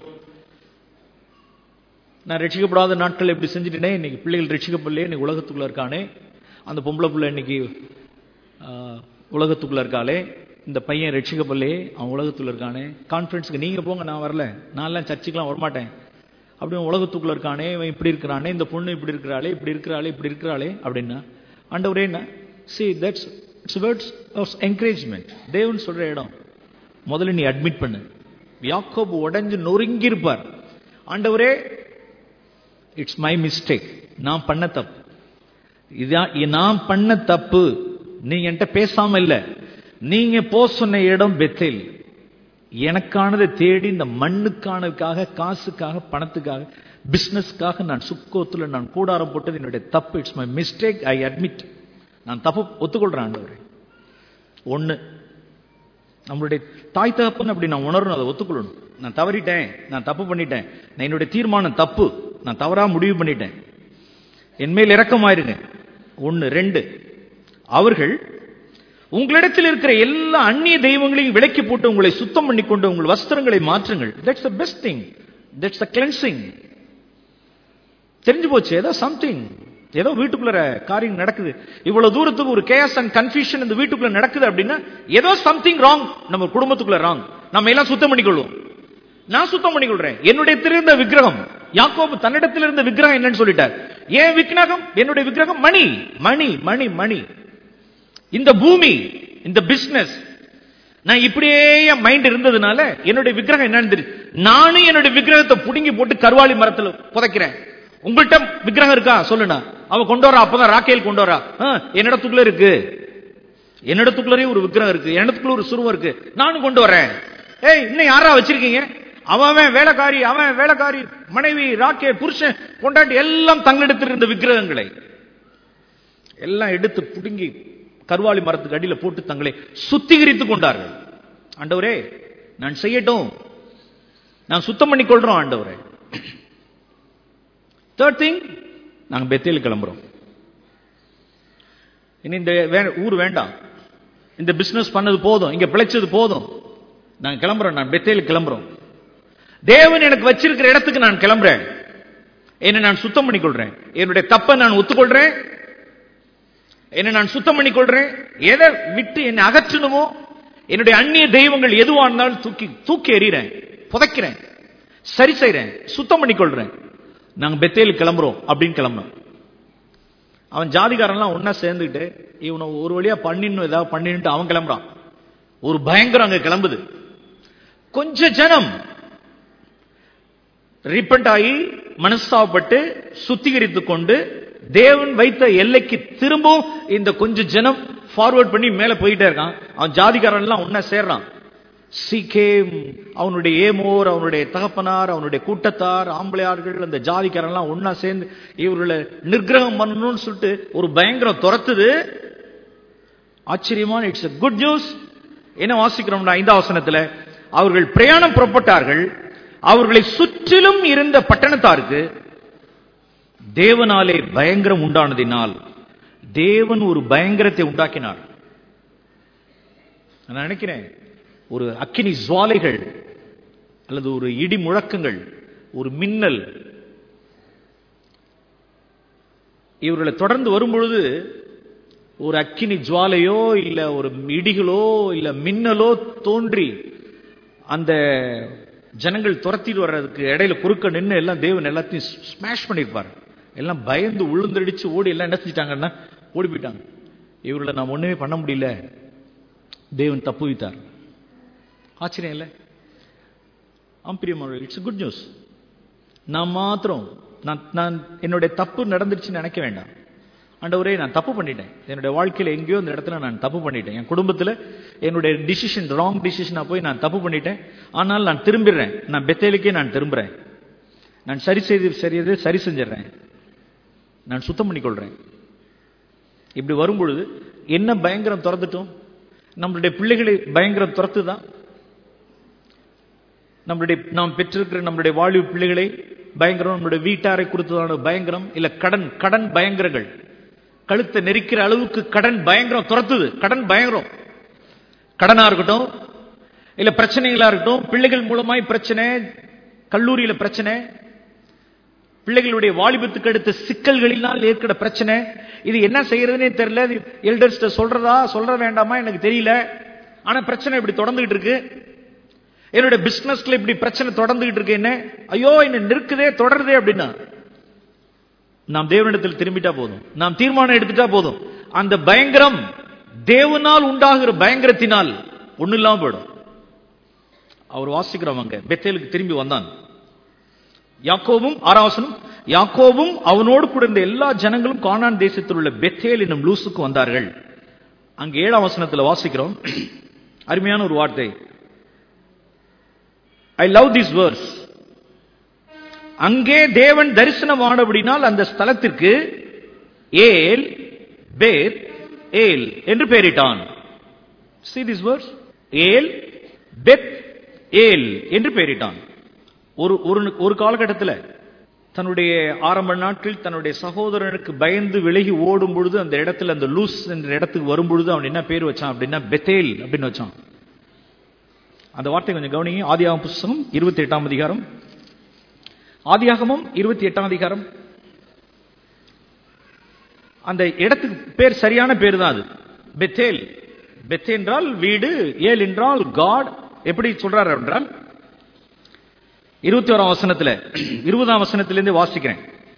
நான் ரட்சிக்கப்படாத நாட்கள் எப்படி செஞ்சுட்டேனே இன்னைக்கு பிள்ளைகள் ரட்சிக்கப்படலையே இன்னைக்கு உலகத்துக்குள்ள இருக்கானே அந்த பொம்பளை பிள்ளை இன்னைக்கு ஆஹ், உலகத்துக்குள்ள இருக்காளே இந்த பையன் ரட்சிக்கப்படலையே அவன் உலகத்துல இருக்கானே கான்ஃபரன்ஸுக்கு நீங்க போங்க நான் வரல நான்லாம் சர்ச்சுக்கெல்லாம் வரமாட்டேன் அப்படி அவன் உலகத்துக்குள்ள இருக்கானே இவன் இப்படி இருக்கிறானே இந்த பொண்ணு இப்படி இருக்கிறாளே இப்படி இருக்கிறாளே இப்படி இருக்கிறாளே அப்படின்னா ஆண்டவரே என்ன see that's it's words of encouragement தேவன் சொல்ற இடம் முதல்ல நீ அட்மிட் பண்ணு யாக்கோபு உடைஞ்சு நொறுங்கி இருப்பார் ஆண்டவரே இட்ஸ் மை மிஸ்டேக் நான் பண்ண தப்பு இதான் நான் பண்ண தப்பு நீங்க என்கிட்ட பேசாம இல்ல நீங்க போ சொன்ன இடம் பெத்தேல் எனக்கானதை தேடி இந்த மண்ணுக்கானதுக்காக காசுக்காக பணத்துக்காக பிசினஸ்க்காக நான் சுக்கோத்துல நான் கூடாரம் போட்டது என்னுடைய தப்பு it's my mistake I admit நான் தப்பு ஒத்துக்கொள்றேன் ஆண்டவரே ஒண்ணு நம்மளுடைய தாய் தகப்பன் அப்படி நான் உணரணும் அதை ஒத்துக்கொள்ளணும் நான் தவறிட்டேன் நான் தப்பு பண்ணிட்டேன் நான் என்னுடைய தீர்மானம் தப்பு நான் தவறா முடிவு பண்ணிட்டேன் என் மேல் இரக்கமாயிருங்க ஒன்னு ரெண்டு அவர்கள் உங்களிடத்தில் இருக்கிற எல்லா அந்நிய தெய்வங்களையும் விலக்கி போட்டு உங்களை சுத்தம் பண்ணி கொண்டு உங்கள் வஸ்திரங்களை மாற்றுங்கள் that's the best thing that's the cleansing தெரிஞ்சு போச்சு ஏதோ சம்திங் ஏதோ வீட்டுக்குள்ள காரியம் நடக்குது இவ்வளவு தூரத்துக்கு ஒரு கேஸ் அண்ட் கன்ஃபியூஷன் இந்த வீட்டுக்குள்ள நடக்குது அப்படின்னா ஏதோ சம்திங் ராங் நம்ம குடும்பத்துக்குள்ள ராங் நம்ம எல்லாம் சுத்தம் பண்ணிக்கொள்வோம் நான் சுத்தம் பண்ணிக்கொள்றேன் என்னுடைய திருந்த விக்கிரகம் யாக்கோபு தன்னிடத்தில் இருந்த விக்கிரகம் என்னன்னு சொல்லிட்டார் ஏன் விக்கிரகம் என்னுடைய விக்கிரகம் மணி மணி மணி மணி இந்த பூமி இந்த பிசினஸ் நான் இப்படியே என் மைண்ட் இருந்ததுனால என்னுடைய விக்கிரகம் என்னன்னு தெரியும் நானும் என்னுடைய விக்கிரகத்தை புடுங்கி போட்டு கருவாளி மரத்துல புதைக்கிறேன் உங்கள்கிட்ட விக்கிரகம் இருக்கா சொல்லுண்ணா அவன் கொண்டு வரா அப்பதான் ராக்கேல் கொண்டு வரா ஆ, என்னிடத்துக்குள்ள இருக்கு என்னிடத்துக்குள்ளே ஒரு விக்கிரகம் இருக்கு என்னிடத்துக்குள்ள ஒரு சுருவம் இருக்கு நானும் கொண்டு வரேன் ஏய் இன்னும் யாரா வச்சிருக்கீங்க அவன் அவன் வேலைக்காரி அவன் வேலைக்காரி மனைவி ராக்கே புருஷன் கொண்டாட்டி எல்லாம் தங்களிடத்தில் இருந்த விக்கிரகங்களை எல்லாம் எடுத்து புடுங்கி கருவாளி மரத்துக்கு அடியில போட்டு தங்களை சுத்திகரித்துக் கொண்டார்கள் ஆண்டவரே நான் செய்யட்டும் நான் சுத்தம் பண்ணி கொள்றோம் ஆண்டவரே தேர்ட் திங் நாங்க பெத்தேல் கிளம்புறோம் இனி இந்த வே- ஊர் வேண்டாம் இந்த பிசினஸ் பண்ணது போதும் இங்க பிழைச்சது போதும் நான் கிளம்புறேன் நான் பெத்தேல் கிளம்புறோம் தேவன் எனக்கு வச்சிருக்கிற இடத்துக்கு நான் கிளம்புறேன் என்னை நான் சுத்தம் பண்ணிக்கொள்றேன் என்னுடைய தப்பை நான் ஒத்துக்கொள்றேன் என்னை நான் சுத்தம் பண்ணிக்கொள்றேன் எதை விட்டு என்னை அகற்றணுமோ என்னுடைய அந்நிய தெய்வங்கள் எதுவா இருந்தாலும் தூக்கி தூக்கி எறிகிறேன் புதைக்கிறேன் சரி செய்றேன் சுத்தம் பண்ணிக்கொள்றேன் நாங்க பெத்தேல் கிளம்புறோம் அப்படின்னு கிளம்பணும் அவன் ஜாதிகாரன்லாம் ஒன்னா சேர்ந்துக்கிட்டு இவனை ஒரு வழியா பண்ணின்னு ஏதாவது பண்ணிட்டு அவன் கிளம்புறான் ஒரு பயங்கரம் அங்க கிளம்புது கொஞ்ச ஜனம் ரிப்பண்ட் ஆகி மனஸ்தாபப்பட்டு சுத்திகரித்துக் கொண்டு தேவன் வைத்த எல்லைக்கு திரும்பவும் இந்த கொஞ்ச ஜனம் ஃபார்வர்ட் பண்ணி மேல போயிட்டே இருக்கான் அவன் ஜாதிகாரன் எல்லாம் ஒன்னா சேர்றான் சீக்கேம் அவனுடைய ஏமோர் அவனுடைய தகப்பனார் அவனுடைய கூட்டத்தார் ஆம்பளையார்கள் அந்த ஜாதிக்காரன் எல்லாம் ஒன்னா சேர்ந்து இவர்களை நிர்கிரகம் பண்ணணும்னு சொல்லிட்டு ஒரு பயங்கரம் துரத்துது ஆச்சரியமான இட்ஸ் குட் நியூஸ் என்ன வாசிக்கிறோம்னா ஐந்தாம் வசனத்துல அவர்கள் பிரயாணம் புறப்பட்டார்கள் அவர்களை சுற்றிலும் இருந்த பட்டணத்தாருக்கு தேவனாலே பயங்கரம் உண்டானதினால் தேவன் ஒரு பயங்கரத்தை உண்டாக்கினார் நான் நினைக்கிறேன் ஒரு அக்கினி ஜுவாலைகள் அல்லது ஒரு இடி முழக்கங்கள் ஒரு மின்னல் இவர்களை தொடர்ந்து வரும்பொழுது ஒரு அக்கினி ஜுவாலையோ இல்ல ஒரு இடிகளோ இல்ல மின்னலோ தோன்றி அந்த ஜனங்கள் துரத்திட்டு வர்றதுக்கு இடையில குறுக்க நின்று எல்லாம் தேவன் எல்லாத்தையும் ஸ்மாஷ் பண்ணிருப்பார் எல்லாம் பயந்து உளுந்தடிச்சு ஓடி எல்லாம் என்ன செஞ்சிட்டாங்கன்னா ஓடி போயிட்டாங்க இவர்களை நாம் ஒண்ணுமே பண்ண முடியல தேவன் தப்பு வைத்தார் ஆச்சரியம் இல்லை ஆம்பிரியமான இட்ஸ் குட் நியூஸ் நான் மாத்திரம் நான் நான் என்னுடைய தப்பு நடந்துருச்சுன்னு நினைக்க வேண்டாம் ஆண்டவரே நான் தப்பு பண்ணிட்டேன் என்னுடைய வாழ்க்கையில எங்கேயோ இந்த இடத்துல நான் தப்பு பண்ணிட்டேன் என் குடும்பத்துல என்னுடைய டிசிஷன் ராங் டிசிஷனா போய் நான் தப்பு பண்ணிட்டேன் ஆனால் நான் திரும்பிடுறேன் நான் பெத்தேலுக்கே நான் திரும்புறேன் நான் சரி செய்து சரியது சரி செஞ்சிடுறேன் நான் சுத்தம் பண்ணிக்கொள்றேன் இப்படி வரும்பொழுது என்ன பயங்கரம் துறந்துட்டோம் நம்மளுடைய பிள்ளைகளை பயங்கரம் துரத்துதான் நம்மளுடைய நாம் பெற்றிருக்கிற நம்மளுடைய வாழ்வு பிள்ளைகளை பயங்கரம் நம்மளுடைய வீட்டாரை குறித்ததான பயங்கரம் இல்ல கடன் கடன் பயங்கரங்கள் கழுத்தை நெரிக்கிற அளவுக்கு கடன் பயங்கரம் துரத்துது கடன் பயங்கரம் கடனா இருக்கட்டும் இல்ல பிரச்சனைகளா இருக்கட்டும் பிள்ளைகள் மூலமாய் பிரச்சனை கல்லூரியில பிரச்சனை பிள்ளைகளுடைய வாலிபத்துக்கு அடுத்த சிக்கல்களினால் ஏற்பட பிரச்சனை இது என்ன செய்யறதுனே தெரியல எல்டர்ஸ்ட சொல்றதா சொல்ற வேண்டாமா எனக்கு தெரியல ஆனா பிரச்சனை இப்படி தொடர்ந்துகிட்டு இருக்கு என்னோட பிசினஸ்ல இப்படி பிரச்சனை தொடர்ந்துகிட்டு இருக்கு என்ன ஐயோ என்ன நிற்குதே தொடருதே அப்படின்னா நாம் தேவனிடத்தில் திரும்பிட்டா போதும் நாம் தீர்மானம் எடுத்துட்டா போதும் அந்த பயங்கரம் தேவனால் உண்டாகிற பயங்கரத்தினால் ஒண்ணு இல்லாம போயிடும் அவர் வாசிக்கிறவங்க பெத்தேலுக்கு திரும்பி வந்தான் யாக்கோவும் ஆராவசனும் யாக்கோவும் அவனோடு கூட இருந்த எல்லா ஜனங்களும் கானான் தேசத்தில் உள்ள பெத்தேல் என்னும் லூசுக்கு வந்தார்கள் அங்க ஏழாம் வசனத்துல வாசிக்கிறோம் அருமையான ஒரு வார்த்தை ஐ லவ் திஸ் வேர்ஸ் அங்கே தேவன் தரிசனமானபடினால் அந்த ஸ்தலத்திற்கு ஏல் பேத் ஏல் என்று பெயரிட்டான் see this verse ஏல் பெத் ஏல் என்று பெயரிட்டான் ஒரு ஒரு ஒரு காலகட்டத்தில் தன்னுடைய ஆரம்ப நாட்களில் தன்னுடைய சகோதரனுக்கு பயந்து விலகி ஓடும் பொழுது அந்த இடத்துல அந்த லூஸ் என்ற இடத்துக்கு வரும் பொழுது அவன் என்ன பேர் வச்சான் அப்படின்னா பெத்தேல் அப்படின்னு வச்சான் அந்த வார்த்தை கொஞ்சம் கவனிங்க ஆதியாகமம் புஸ்தகம் இருபத்தி எட்டாம் அதிகாரம் ஆதியாகமம் இருபத்தி எட்டாம் அதிகாரம் அந்த இடத்துக்கு பேர் சரியான பேர் தான் அது பெத்தேல் பெத் என்றால் வீடு ஏல் என்றால் காட் எப்படி சொல்றாரு என்றால் இருபத்தி ஓராம் வசனத்துல இருபதாம் வசனத்திலிருந்து வாசிக்கிறேன்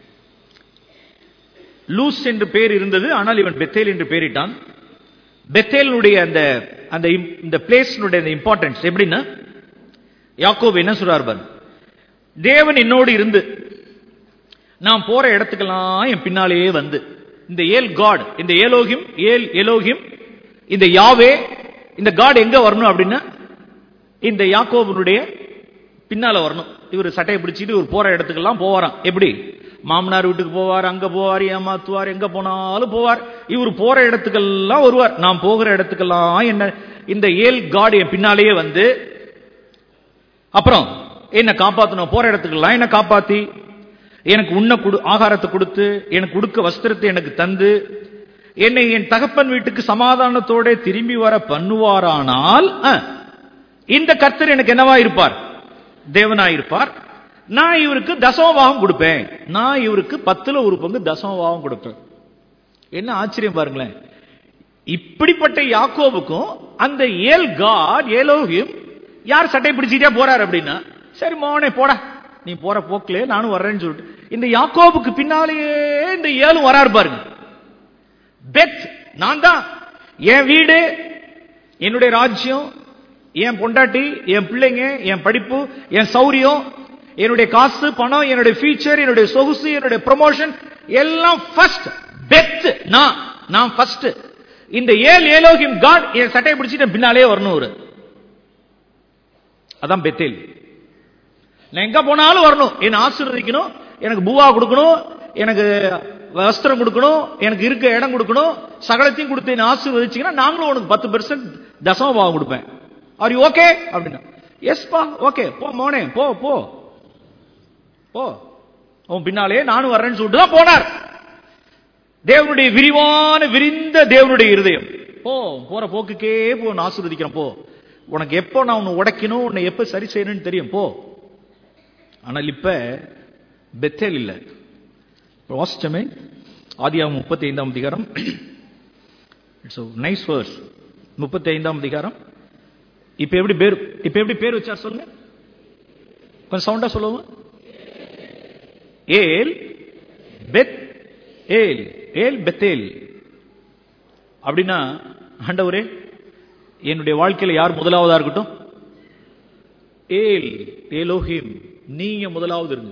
லூஸ் என்று பேர் இருந்தது ஆனால் இவன் பெத்தேல் என்று பேரிட்டான் பெத்தேலினுடைய அந்த அந்த im- இந்த பிளேஸ்னுடைய அந்த இம்பார்ட்டன்ஸ் எப்படின்னா யாக்கோபு என்ன சொல்றார் பாரு தேவன் என்னோடு இருந்து நான் போற இடத்துக்கெல்லாம் என் பின்னாலேயே வந்து இந்த ஏல் காட் இந்த ஏலோகிம் ஏல் எலோகிம் இந்த யாவே இந்த காட் எங்க வரணும் அப்படின்னா இந்த யாக்கோபனுடைய பின்னால வரணும் இவர் சட்டையை பிடிச்சிட்டு இவர் போற இடத்துக்கெல்லாம் போவாராம் எப்படி மாமனார் வீட்டுக்கு போவார் அங்க போவார் ஏமாத்துவார் எங்க போனாலும் போவார் இவர் போற இடத்துக்கெல்லாம் வருவார் நான் போகிற இடத்துக்கெல்லாம் என்ன இந்த ஏல் காட் என் பின்னாலேயே வந்து அப்புறம் என்ன காப்பாத்தணும் போற இடத்துக்கெல்லாம் என்ன காப்பாத்தி எனக்கு உண்ண கொடு ஆகாரத்தை கொடுத்து எனக்கு உடுக்க வஸ்திரத்தை எனக்கு தந்து என்னை என் தகப்பன் வீட்டுக்கு சமாதானத்தோட திரும்பி வர பண்ணுவாரானால் அஹ், இந்த கர்த்தர் எனக்கு என்னவா இருப்பார் தேவனா இருப்பார் நான் இவருக்கு தசமபாகம் கொடுப்பேன் நான் இவருக்கு பத்துல ஒரு பங்கு தசமபாகம் கொடுப்பேன் என்ன ஆச்சரியம் பாருங்களேன் இப்படிப்பட்ட யாக்கோபுக்கும் அந்த ஏல் காட் ஏலோகியும் யார் சட்டை பிடிச்சிட்டே போறார் அப்படின்னா சரி மோனே போடா நீ போற போக்கிலே நானும் வர்றேன்னு சொல்லிட்டு இந்த யாக்கோபுக்கு பின்னாலேயே இந்த ஏழும் வராரு பாருங்க பெத் நான் தான் என் வீடு என்னுடைய ராஜ்யம் என் பொண்டாட்டி என் பிள்ளைங்க என் படிப்பு என் சௌரியம் என்னுடைய காசு பணம் என்னுடைய ஃபியூச்சர் என்னுடைய சொகுசு என்னுடைய ப்ரமோஷன் எல்லாம் ஃபர்ஸ்ட் பெத் நான் நான் ஃபர்ஸ்ட் இந்த ஏழு ஏலோகிம் காட் என் சட்டையை பிடிச்சிட்டு பின்னாலே வரணும் ஒரு அதான் பெத்தேல் நான் எங்க போனாலும் வரணும் என்ன ஆசீர்வதிக்கணும் எனக்கு பூவா கொடுக்கணும் எனக்கு வஸ்திரம் கொடுக்கணும் எனக்கு இருக்க இடம் கொடுக்கணும் சகலத்தையும் கொடுத்து என்ன ஆசீர்வதிச்சீங்கன்னா நாங்களும் உனக்கு பத்து பெர்சன்ட் தசம பாவம் கொடுப்பேன் ஆர் யூ ஓகே அப்படின்னா எஸ்பா ஓகே போ மோனே போ போ போ உன் பின்னாலே நானும் வர்றேன்னு சொல்லிட்டு தான் போனார் தேவனுடைய விரிவான விரிந்த தேவனுடைய இருதயம் போ போற போக்குக்கே போ நான் ஆசீர்வதிக்கிறேன் போ உனக்கு எப்போ நான் உன்னை உடைக்கணும் உன்னை எப்ப சரி செய்யணும்னு தெரியும் போ ஆனால் இப்ப பெத்தேல் இல்ல இப்ப வாசிச்சமே ஆதியாகமம் முப்பத்தி ஐந்தாம் அதிகாரம் இட்ஸ் நைஸ் வேர்ஸ் முப்பத்தி ஐந்தாம் அதிகாரம் இப்ப எப்படி பேர் இப்ப எப்படி பேர் வச்சார் சொல்லுங்க கொஞ்சம் சவுண்டா சொல்லுவோம் ஏல் பெத் ஏல் ஏல் பெத்தேல் அப்படின்னா ஆண்டவரே என்னுடைய வாழ்க்கையில யார் முதலாவதா இருக்கட்டும் ஏல் ஏலோஹிம் நீங்க முதலாவது இருங்க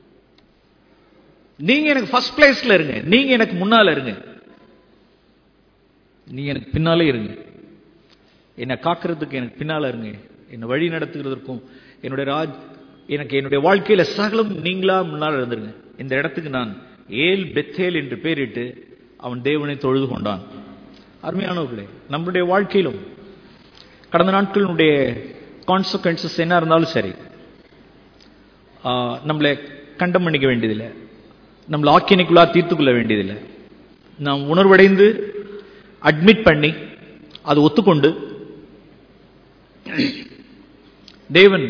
நீங்க எனக்கு ஃபர்ஸ்ட் பிளேஸ்ல இருங்க நீங்க எனக்கு முன்னால இருங்க நீங்க எனக்கு பின்னாலே இருங்க என்னை காக்கிறதுக்கு எனக்கு பின்னால இருங்க என்னை வழி நடத்துகிறதற்கும் என்னுடைய ராஜ் எனக்கு என்னுடைய வாழ்க்கையில சகலம் நீங்களா முன்னால் இருந்துருங்க இந்த இடத்துக்கு நான் ஏல் பெத்தேல் என்று பெயரிட்டு அவன் தேவனை தொழுது கொண்டான் அருமையானவர்களே நம்முடைய வாழ்க்கையிலும் கடந்த நாட்களினுடைய கான்சிக்வன்சஸ் என்ன இருந்தாலும் சரி ஆ, நம்மளை கண்டம் பண்ணிக்க வேண்டியதில்லை நம்மளை ஆக்கினைக்குள்ளா தீர்த்துக்கொள்ள வேண்டியதில்லை நாம் உணர்வடைந்து அட்மிட் பண்ணி அதை ஒத்துக்கொண்டு தேவன்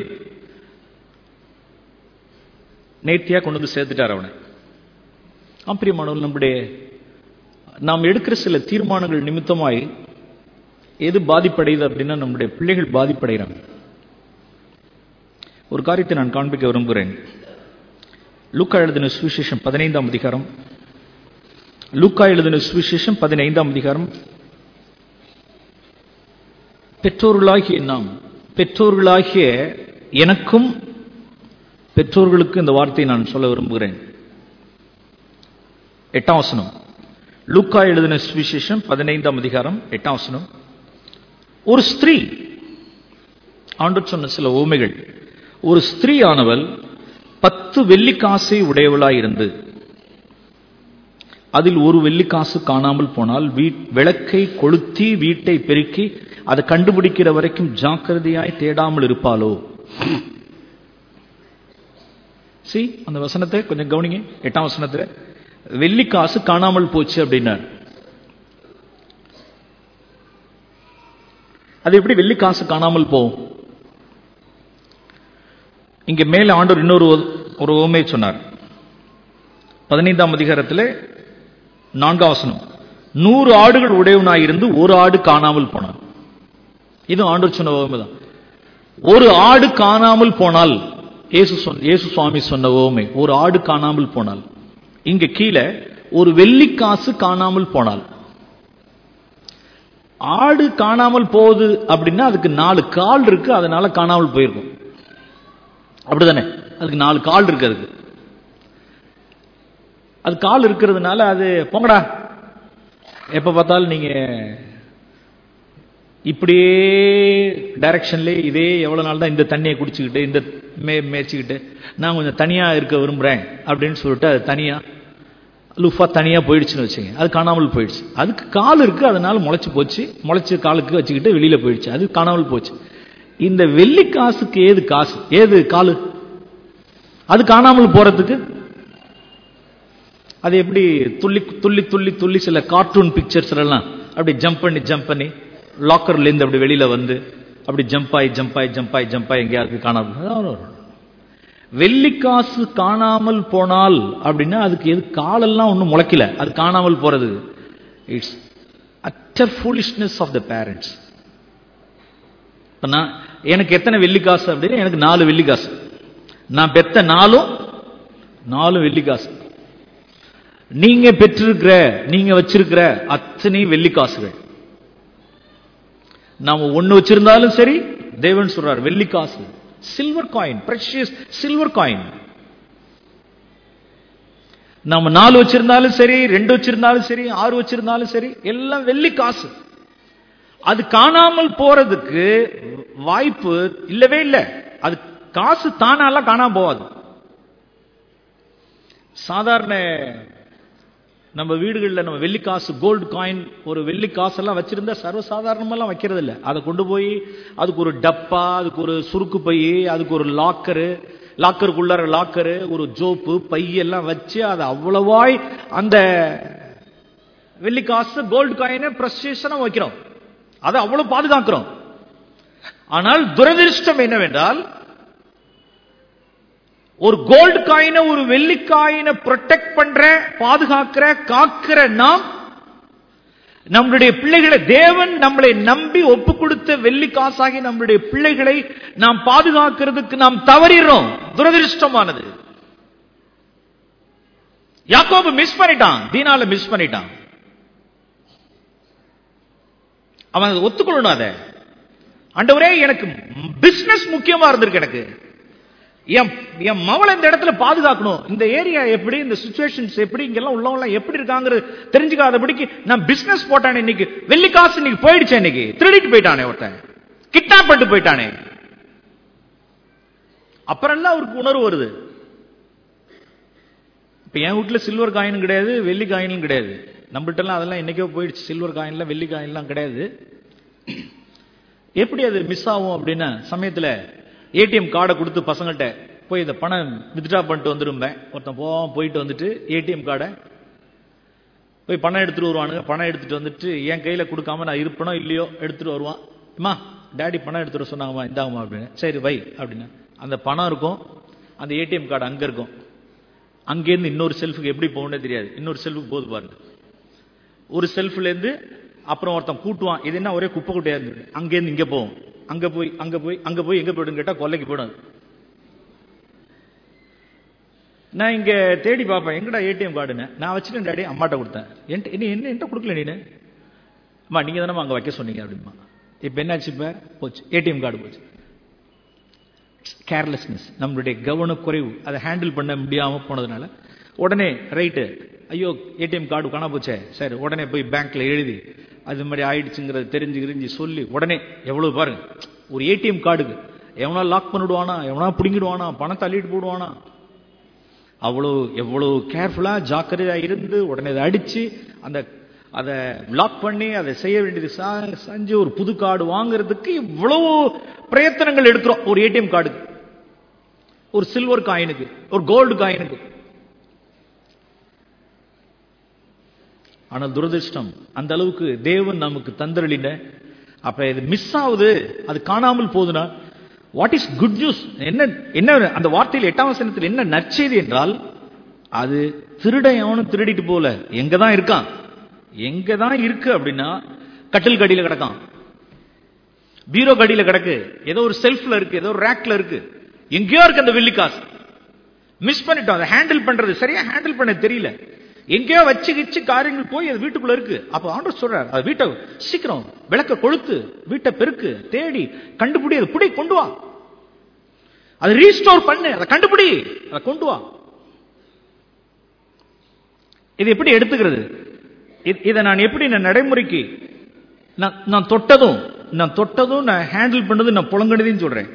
நேர்த்தியா கொண்டு வந்து சேர்த்துட்டார் அவனை ஆப்பிரியமானவர்கள் நம்முடைய நாம் எடுக்கிற சில தீர்மானங்கள் நிமித்தமாய் எது பாதிப்படையுது அப்படின்னா நம்முடைய பிள்ளைகள் பாதிப்படைகிறாங்க ஒரு காரியத்தை நான் காண்பிக்க விரும்புகிறேன் லூக்கா எழுதின சுவிசேஷம் பதினைந்தாம் அதிகாரம் லூக்கா எழுதின சுவிசேஷம் பதினைந்தாம் அதிகாரம் பெற்றோர்களாகிய நாம் பெற்றோர்களாகிய எனக்கும் பெற்றோர்களுக்கு இந்த வார்த்தையை நான் சொல்ல விரும்புகிறேன் எட்டாம் வசனம் லூக்கா எழுதின சுவிசேஷம் பதினைந்தாம் அதிகாரம் எட்டாம் வசனம் ஒரு ஸ்திரீ ஆண்டு சொன்ன சில ஓமைகள் ஒரு ஸ்திரீ ஆனவள் பத்து வெள்ளிக்காசை உடையவளாயிருந்து அதில் ஒரு வெள்ளிக்காசு காணாமல் போனால் வீட் விளக்கை கொளுத்தி வீட்டை பெருக்கி அதை கண்டுபிடிக்கிற வரைக்கும் ஜாக்கிரதையாய் தேடாமல் இருப்பாளோ சி அந்த வசனத்தை கொஞ்சம் கவனிங்க எட்டாம் வசனத்துல வெள்ளிக்காசு காணாமல் போச்சு அப்படின்னார் அது எப்படி வெள்ளிக்காசு காணாமல் போகும் இங்க மேல ஆண்டவர் இன்னொரு ஒ- ஒரு ஓமை சொன்னார் பதினைந்தாம் அதிகாரத்தில் நான்காம் வசனம் நூறு ஆடுகள் உடையவனாயிருந்து ஒரு ஆடு காணாமல் போனான் இது ஆண்டவர் சொன்ன உவமை தான் ஒரு ஆடு காணாமல் போனால் இயேசு சொன்ன இயேசு சுவாமி சொன்ன உவமை ஒரு ஆடு காணாமல் போனால் இங்க கீழே ஒரு வெள்ளிக்காசு காணாமல் போனால் ஆடு காணாமல் போகுது அப்படின்னா அதுக்கு நாலு கால் இருக்கு அதனால காணாமல் போயிருக்கும் அப்படிதானே அதுக்கு நாலு கால் இருக்கு அதுக்கு அது கால் இருக்கிறதுனால அது போங்கடா எப்ப பார்த்தாலும் நீங்க இப்படியே டைரக்ஷன்ல இதே எவ்வளவு நாள் தான் இந்த தண்ணியை குடிச்சுக்கிட்டு இந்த மே மேய்ச்சிக்கிட்டு நான் கொஞ்சம் தனியா இருக்க விரும்புறேன் அப்படின்னு சொல்லிட்டு அது தனியா லுஃபா தனியா போயிடுச்சுன்னு வச்சுங்க அது காணாமல் போயிடுச்சு அதுக்கு கால் இருக்கு அதனால முளைச்சு போச்சு முளைச்சு காலுக்கு வச்சுக்கிட்டு வெளியில போயிடுச்சு அது காணாமல் போச்சு இந்த வெள்ளி காசுக்கு ஏது காசு ஏது காலு அது காணாமல் போறதுக்கு அது எப்படி துள்ளி துள்ளி துள்ளி துள்ளி சில கார்ட்டூன் பிக்சர்ஸ் எல்லாம் அப்படி ஜம்ப் பண்ணி ஜம்ப் பண்ணி லாக்கர்ல இருந்து அப்படி வெளியில வந்து அப்படி ஜம்ப் ஆகி ஜம்ப் ஆகி ஜம்ப் ஆகி ஜம்ப் ஆகி எங்கேயாவது காணாமல் வெள்ளிக்காசு காணாமல் போனால் அப்படின்னா அதுக்கு எது காலெல்லாம் ஒன்றும் முளைக்கல அது காணாமல் போறது it's utter foolishness of the parents நான் எனக்கு எத்தனை வெள்ளிக்காசு அப்படின்னா எனக்கு நாலு வெள்ளிக்காசு நான் பெத்த நாலும் நாலு வெள்ளிக்காசு நீங்க பெற்றிருக்கிற நீங்க வச்சிருக்கிற அத்தனை வெள்ளிக்காசுகள் நாம ஒண்ணு வச்சிருந்தாலும் சரி தேவன் சொல்றார் வெள்ளிக்காசு silver coin precious silver coin நாம நாலு வச்சிருந்தாலும் சரி ரெண்டு வச்சிருந்தாலும் சரி ஆறு வச்சிருந்தாலும் சரி எல்லாம் வெள்ளி காசு அது காணாமல் போறதுக்கு வாய்ப்பு இல்லவே இல்லை அது காசு தானாலாம் காணாம போகாது சாதாரண நம்ம வீடுகளில் நம்ம வெள்ளி காசு கோல்டு காயின் ஒரு வெள்ளி காசெல்லாம் வச்சிருந்தா சர்வசாதாரணமெல்லாம் வைக்கிறது இல்லை அதை கொண்டு போய் அதுக்கு ஒரு டப்பா அதுக்கு ஒரு சுருக்கு பை அதுக்கு ஒரு லாக்கரு லாக்கருக்குள்ளார லாக்கரு ஒரு ஜோப்பு பை எல்லாம் வச்சு அதை அவ்வளவாய் அந்த வெள்ளி காசு கோல்டு காயினை பிரஸ்டேஷனா வைக்கிறோம் அதை அவ்வளவு பாதுகாக்கிறோம் ஆனால் துரதிருஷ்டம் என்னவென்றால் ஒரு கோல்டு காயினை ஒரு வெள்ளி காயினை ப்ரொடெக்ட் பண்ற பாதுகாக்கிற காக்கிற நாம் நம்முடைய பிள்ளைகளை தேவன் நம்மளை நம்பி ஒப்பு கொடுத்த வெள்ளி காசாகி நம்முடைய பிள்ளைகளை நாம் பாதுகாக்கிறதுக்கு நாம் தவறிடுறோம் துரதிருஷ்டமானது யாக்கோபு மிஸ் பண்ணிட்டான் தீனால மிஸ் பண்ணிட்டான் அவன் அதை ஒத்துக்கொள்ளணும் அதை ஆண்டவரே எனக்கு பிசினஸ் முக்கியமா இருந்திருக்கு எனக்கு என் என் மவளை இந்த இடத்துல பாதுகாக்கணும் இந்த ஏரியா எப்படி இந்த சுச்சுவேஷன்ஸ் எப்படி இங்கெல்லாம் உள்ளவங்க எப்படி இருக்காங்கிறது தெரிஞ்சுக்காதபடிக்கு நான் பிசினஸ் போட்டானே இன்னைக்கு வெள்ளி காசு இன்னைக்கு போயிடுச்சேன் இன்னைக்கு திருடிட்டு போயிட்டானே ஒருத்தன் கிட்னாப் பண்ணிட்டு போயிட்டானே அப்புறம் எல்லாம் அவருக்கு உணர்வு வருது இப்ப என் வீட்டுல சில்வர் காயினும் கிடையாது வெள்ளி காயினும் கிடையாது நம்மள்ட்ட எல்லாம் அதெல்லாம் என்னைக்கோ போயிடுச்சு சில்வர் காயின்ல வெள்ளி காயின்லாம் கிடையாது எப்படி அது மிஸ் ஆகும் அப்படின்னா சமயத்துல ஏடிஎம் கார்டை கொடுத்து பசங்கள்கிட்ட போய் இந்த பணம் வித்ட்ரா பண்ணிட்டு வந்துரும்பேன் ஒருத்தன் போவான் போயிட்டு வந்துட்டு ஏடிஎம் கார்டை போய் பணம் எடுத்துட்டு வருவானுங்க பணம் எடுத்துட்டு வந்துட்டு என் கையில கொடுக்காம நான் இருப்பனோ இல்லையோ எடுத்துட்டு வருவான் அம்மா டாடி பணம் எடுத்துட்டு வர சொன்னாங்கம்மா இந்தாங்கம்மா அப்படின்னு சரி வை அப்படின்னு அந்த பணம் இருக்கும் அந்த ஏடிஎம் கார்டு அங்க இருக்கும் அங்கேருந்து இன்னொரு செல்ஃபுக்கு எப்படி போகணும்னே தெரியாது இன்னொரு செல்ஃபுக்கு போது பாருங்க ஒரு செல்ஃப்ல இருந்து அப்புறம் ஒருத்தன் கூட்டுவான் இது என்ன ஒரே குப்பை குட்டையா இருந்து அங்கேருந்து இங்க போவோம் அங்க போய் அங்க போய் அங்க போய் எங்க போயிடும் கேட்டா கொல்லைக்கு போயிடும் அது. நான் இங்க தேடி பார்ப்பேன் எங்கடா ஏடிஎம் கார்டுன்னு நான் வச்சுட்டேன் டாடி அம்மாட்ட கொடுத்தேன் என்கிட்ட என்ன என்ன என்கிட்ட கொடுக்கல நீனு அம்மா நீங்க தானே அங்க வைக்க சொன்னீங்க அப்படிமா இப்ப என்னாச்சு இப்ப போச்சு ஏடிஎம் கார்டு போச்சு கேர்லெஸ்னஸ் நம்மளுடைய கவனக்குறைவு அதை ஹேண்டில் பண்ண முடியாம போனதுனால உடனே ரைட்டு ஐயோ ஏடிஎம் கார்டு காணா போச்சே சரி உடனே போய் பேங்க்ல எழுதி அது மாதிரி ஆயிடுச்சுங்கிறத தெரிஞ்சு கிரிஞ்சு சொல்லி உடனே எவ்வளவு பாருங்க ஒரு ஏடிஎம் கார்டுக்கு எவனா லாக் பண்ணிடுவானா எவனா பிடுங்கிடுவானா பணத்தை அள்ளிட்டு போடுவானா அவ்வளவு எவ்வளவு கேர்ஃபுல்லா ஜாக்கிரதையா இருந்து உடனே அதை அடிச்சு அந்த அதை லாக் பண்ணி அதை செய்ய வேண்டியது சா- செஞ்சு ஒரு புது கார்டு வாங்குறதுக்கு இவ்வளவு பிரயத்தனங்கள் எடுக்கிறோம் ஒரு ஏடிஎம் கார்டுக்கு ஒரு சில்வர் காயினுக்கு ஒரு கோல்டு காயினுக்கு ஆனால் துரதிர்ஷ்டம் அந்த அளவுக்கு தேவன் நமக்கு தந்தரளின அப்ப இது மிஸ் ஆகுது அது காணாமல் போகுதுன்னா வாட் இஸ் குட் நியூஸ் என்ன என்ன அந்த வார்த்தையில் எட்டாம் வசனத்தில் என்ன நற்செய்தி என்றால் அது திருடன் எவனும் திருடிட்டு போல எங்க தான் இருக்கான் எங்க தான் இருக்கு அப்படின்னா கட்டில் கடியில கிடக்கான் பீரோ கடியில கிடக்கு ஏதோ ஒரு செல்ஃப்ல இருக்கு ஏதோ ஒரு ரேக்ல இருக்கு எங்கேயோ இருக்கு அந்த வெள்ளி காசு மிஸ் பண்ணிட்டோம் அதை ஹேண்டில் பண்றது சரியா ஹேண்டில் பண்ண தெரியல எங்கேயோ வச்சு கிச்சு காரியங்கள் போய் அது வீட்டுக்குள்ள இருக்கு அப்ப ஆண்டவர் சொல்றார் அது வீட்டை சீக்கிரம் விளக்க கொளுத்து வீட்டை பெருக்கு தேடி கண்டுபிடி அதை புடி கொண்டு வா அதை ரீஸ்டோர் பண்ணு அதை கண்டுபிடி அதை கொண்டு வா இது எப்படி எடுத்துக்கிறது இ- இதை நான் எப்படி நான் நடைமுறைக்கு நான் நான் தொட்டதும் நான் தொட்டதும் நான் ஹேண்டில் பண்ணதும் நான் புலங்கனதையும் சொல்றேன்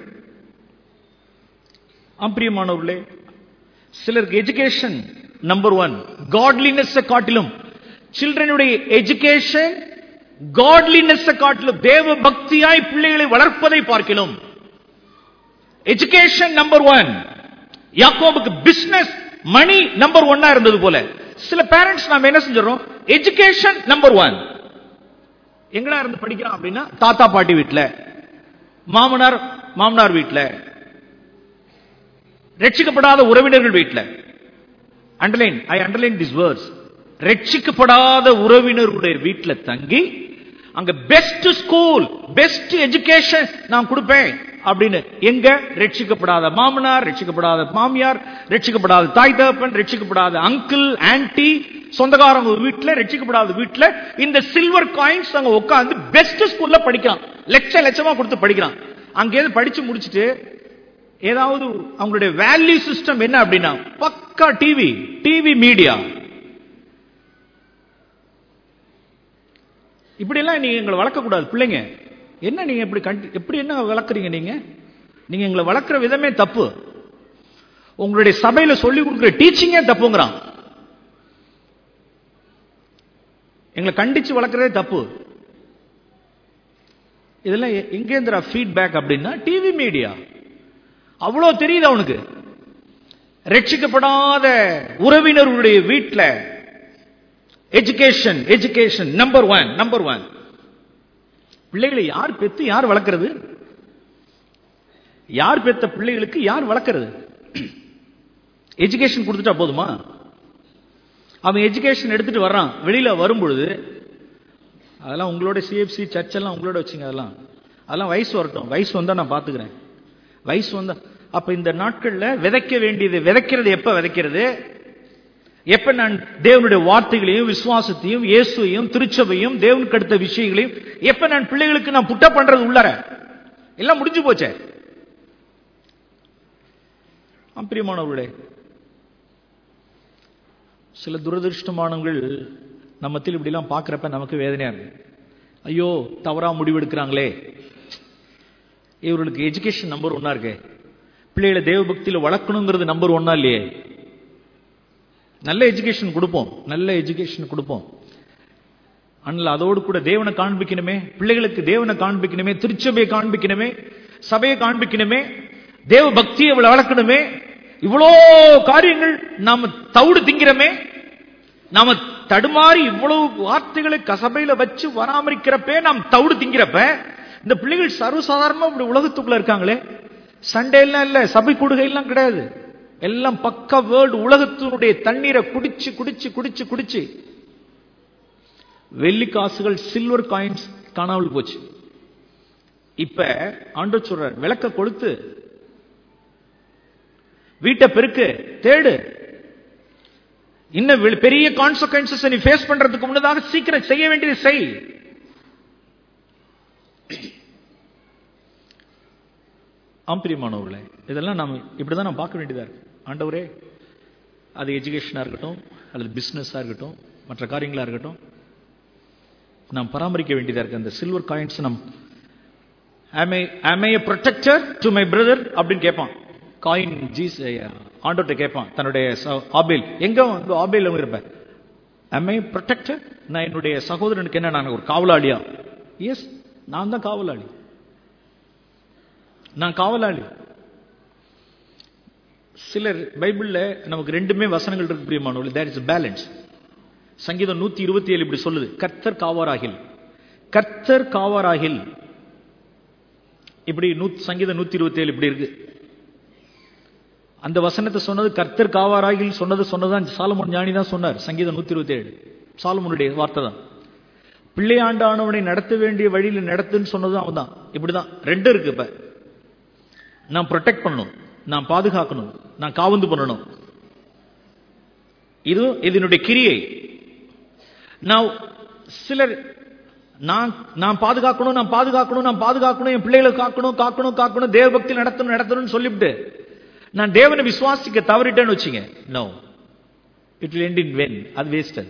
ஆம்பிரியமானவர்களே சிலருக்கு எஜுகேஷன் நம்பர் ஒன் காட்லினஸ் காட்டிலும் சில்ட்ரனுடைய எஜுகேஷன் காட்லினஸ் காட்டிலும் தேவ பக்தியாய் பிள்ளைகளை வளர்ப்பதை பார்க்கலாம் எஜுகேஷன் நம்பர் ஒன் யாக்கோபுக்கு பிசினஸ் மணி நம்பர் ஒன்னா இருந்தது போல சில பேரண்ட்ஸ் நாம என்ன செஞ்சிடறோம் எஜுகேஷன் நம்பர் ஒன் எங்கடா இருந்து படிக்கிறான் அப்படின்னா தாத்தா பாட்டி வீட்ல மாமனார் மாமனார் வீட்ல ரட்சிக்கப்படாத உறவினர்கள் வீட்ல underline I underline this words ரட்சிக்கப்படாத உறவினருடைய வீட்ல தங்கி அங்க பெஸ்ட் ஸ்கூல் பெஸ்ட் எஜுகேஷன் நான் கொடுப்பேன் அப்படின்னு எங்க ரட்சிக்கப்படாத மாமனார் ரட்சிக்கப்படாத மாமியார் ரட்சிக்கப்படாத தாய் தகப்பன் ரட்சிக்கப்படாத அங்கிள் ஆன்டி சொந்தக்காரங்க வீட்ல ரட்சிக்கப்படாத வீட்ல இந்த சில்வர் காயின்ஸ் அங்க உட்கார்ந்து பெஸ்ட் ஸ்கூல்ல படிக்கிறான் லட்ச லட்சமா கொடுத்து படிக்கிறான் அங்கேயிருந்து படிச்சு முடிச்சிட்டு ஏதாவது அவங்களுடைய வேல்யூ சிஸ்டம் என்ன அப்படின்னா பக்கா டிவி டிவி மீடியா இப்படி எல்லாம் நீங்க எங்களை வளர்க்க கூடாது பிள்ளைங்க என்ன நீங்க இப்படி கண்டி- எப்படி என்ன வளர்க்குறீங்க நீங்க நீங்க எங்களை வளர்க்குற விதமே தப்பு உங்களுடைய சபையில சொல்லி கொடுக்குற டீச்சிங்கே தப்புங்கிறான் எங்களை கண்டிச்சு வளர்க்கறதே தப்பு இதெல்லாம் எ- எங்கேந்திரா ஃபீட்பேக் அப்படின்னா டிவி மீடியா அவ்வளோ தெரியுது அவனுக்கு ரட்சிக்கப்படாத உறவினர்களுடைய வீட்ல education education number one number one பிள்ளைகளை யார் பெத்து யார் வளர்க்கிறது யார் பெத்த பிள்ளைகளுக்கு யார் வளர்க்கிறது எஜுகேஷன் கொடுத்துட்டா போதுமா அவன் எஜுகேஷன் எடுத்துட்டு வர்றான் வெளியில வரும்பொழுது அதெல்லாம் உங்களோட சிஎஃப்சி சர்ச் எல்லாம் உங்களோட வச்சுங்க அதெல்லாம் அதெல்லாம் வயசு வரட்டும் வயசு வந்தா நான் பாத்துக்கிறேன் வயசு வந்தா அப்ப இந்த நாட்கள்ல விதைக்க வேண்டியது விதைக்கிறது எப்ப விதைக்கிறது எப்ப நான் தேவனுடைய வார்த்தைகளையும் விசுவாசத்தையும் இயேசுவையும் திருச்சபையும் தேவனுக்கு அடுத்த விஷயங்களையும் எப்ப நான் பிள்ளைகளுக்கு நான் புட்ட பண்றது உள்ளற எல்லாம் முடிஞ்சு போச்சே பிரியமானவர்களே சில துரதிருஷ்டமானவர்கள் நம்ம மத்தியில் இப்படிலாம் பார்க்குறப்ப நமக்கு வேதனையா இருக்கு ஐயோ தவறா முடிவெடுக்கிறாங்களே இவர்களுக்கு எஜுகேஷன் நம்பர் ஒன்னா இருக்கு பிள்ளைகளை தேவ பக்தியில வளர்க்கணுங்கிறது நம்பர் ஒன்னா இல்லையே நல்ல எஜுகேஷன் கொடுப்போம் நல்ல எஜுகேஷன் கொடுப்போம் ஆனால் அதோடு கூட தேவனை காண்பிக்கணுமே பிள்ளைகளுக்கு தேவனை காண்பிக்கணுமே திருச்சபையை காண்பிக்கணுமே சபையை காண்பிக்கணுமே தேவ பக்தியை வளர்க்கணுமே இவ்வளோ காரியங்கள் நாம தவிடு திங்கிறோமே நாம தடுமாறி இவ்வளவு வார்த்தைகளை கசபையில வச்சு பராமரிக்கிறப்பே நாம் தவிடு திங்கிறப்ப இந்த பிள்ளைகள் சர்வசாதாரணமா இப்படி உலகத்துக்குள்ள இருக்காங்களே சண்டே எல்லாம் இல்ல சபை கூடுகை எல்லாம் கிடையாது எல்லாம் பக்க வேர்ல்டு உலகத்தினுடைய தண்ணீரை குடிச்சு குடிச்சு குடிச்சு குடிச்சு வெள்ளி காசுகள் சில்வர் காயின்ஸ் காணாமல் போச்சு இப்ப ஆண்டு சொல்றார் விளக்க கொளுத்து வீட்டை பெருக்கு தேடு இன்னும் வெ- பெரிய கான்சிக்வன்சஸ் நீ ஃபேஸ் பண்றதுக்கு முன்னதாக சீக்கிரம் செய்ய வேண்டியது செய் ஆம்பிரியமானவர்களே இதெல்லாம் நாம் இப்படிதான் நாம் பார்க்க வேண்டியதா இருக்கு ஆண்டவரே அது எஜுகேஷனா இருக்கட்டும் அல்லது பிசினஸா இருக்கட்டும் மற்ற காரியங்களா இருக்கட்டும் நாம் பராமரிக்க வேண்டியதா இருக்கு அந்த சில்வர் காயின்ஸ் நம் am I am I a protector to my brother அப்படின்னு கேட்பான் காயின் ஜீஸ் ஆண்டோட்ட கேட்பான் தன்னுடைய ச- ஆபேல் எங்க வந்து ஆபேல் அவங்க இருப்ப am I protector நான் என்னுடைய சகோதரனுக்கு என்ன நான் ஒரு காவலாளியா எஸ் நான் தான் காவலாளி நான் காவலாளி சிலர் பைபிள்ல நமக்கு ரெண்டுமே வசனங்கள் இருக்கு பிரியமானவர்கள் தேர் இஸ் பேலன்ஸ் சங்கீதம் நூத்தி இருபத்தி ஏழு இப்படி சொல்லுது கர்த்தர் காவாராகில் கர்த்தர் காவாராகில் இப்படி நூத் சங்கீதம் நூத்தி இருபத்தி ஏழு இப்படி இருக்கு அந்த வசனத்தை சொன்னது கர்த்தர் காவாராகில் சொன்னது சொன்னதான் சாலமோன் ஞானி தான் சொன்னார் சங்கீதம் நூத்தி இருபத்தி ஏழு சாலமோனுடைய வார்த்தை தான் பிள்ளையாண்டானவனை நடத்த வேண்டிய வழியில் நடத்துன்னு சொன்னதும் அவன் தான் இப்படிதான் ரெண்டு இருக்கு இப்ப நான் ப்ரொடெக்ட் பண்ணணும் நான் பாதுகாக்கணும் நான் காவந்து பண்ணணும் இது இதனுடைய கிரியை நான் சிலர் நான் நான் பாதுகாக்கணும் நான் பாதுகாக்கணும் நான் பாதுகாக்கணும் என் பிள்ளைகளை காக்கணும் காக்கணும் காக்கணும் தேவபக்தி நடத்தணும் நடத்தணும்னு சொல்லிவிட்டு நான் தேவனை விசுவாசிக்க தவறிட்டேன்னு வச்சுங்க no it will end in when அது வேஸ்ட்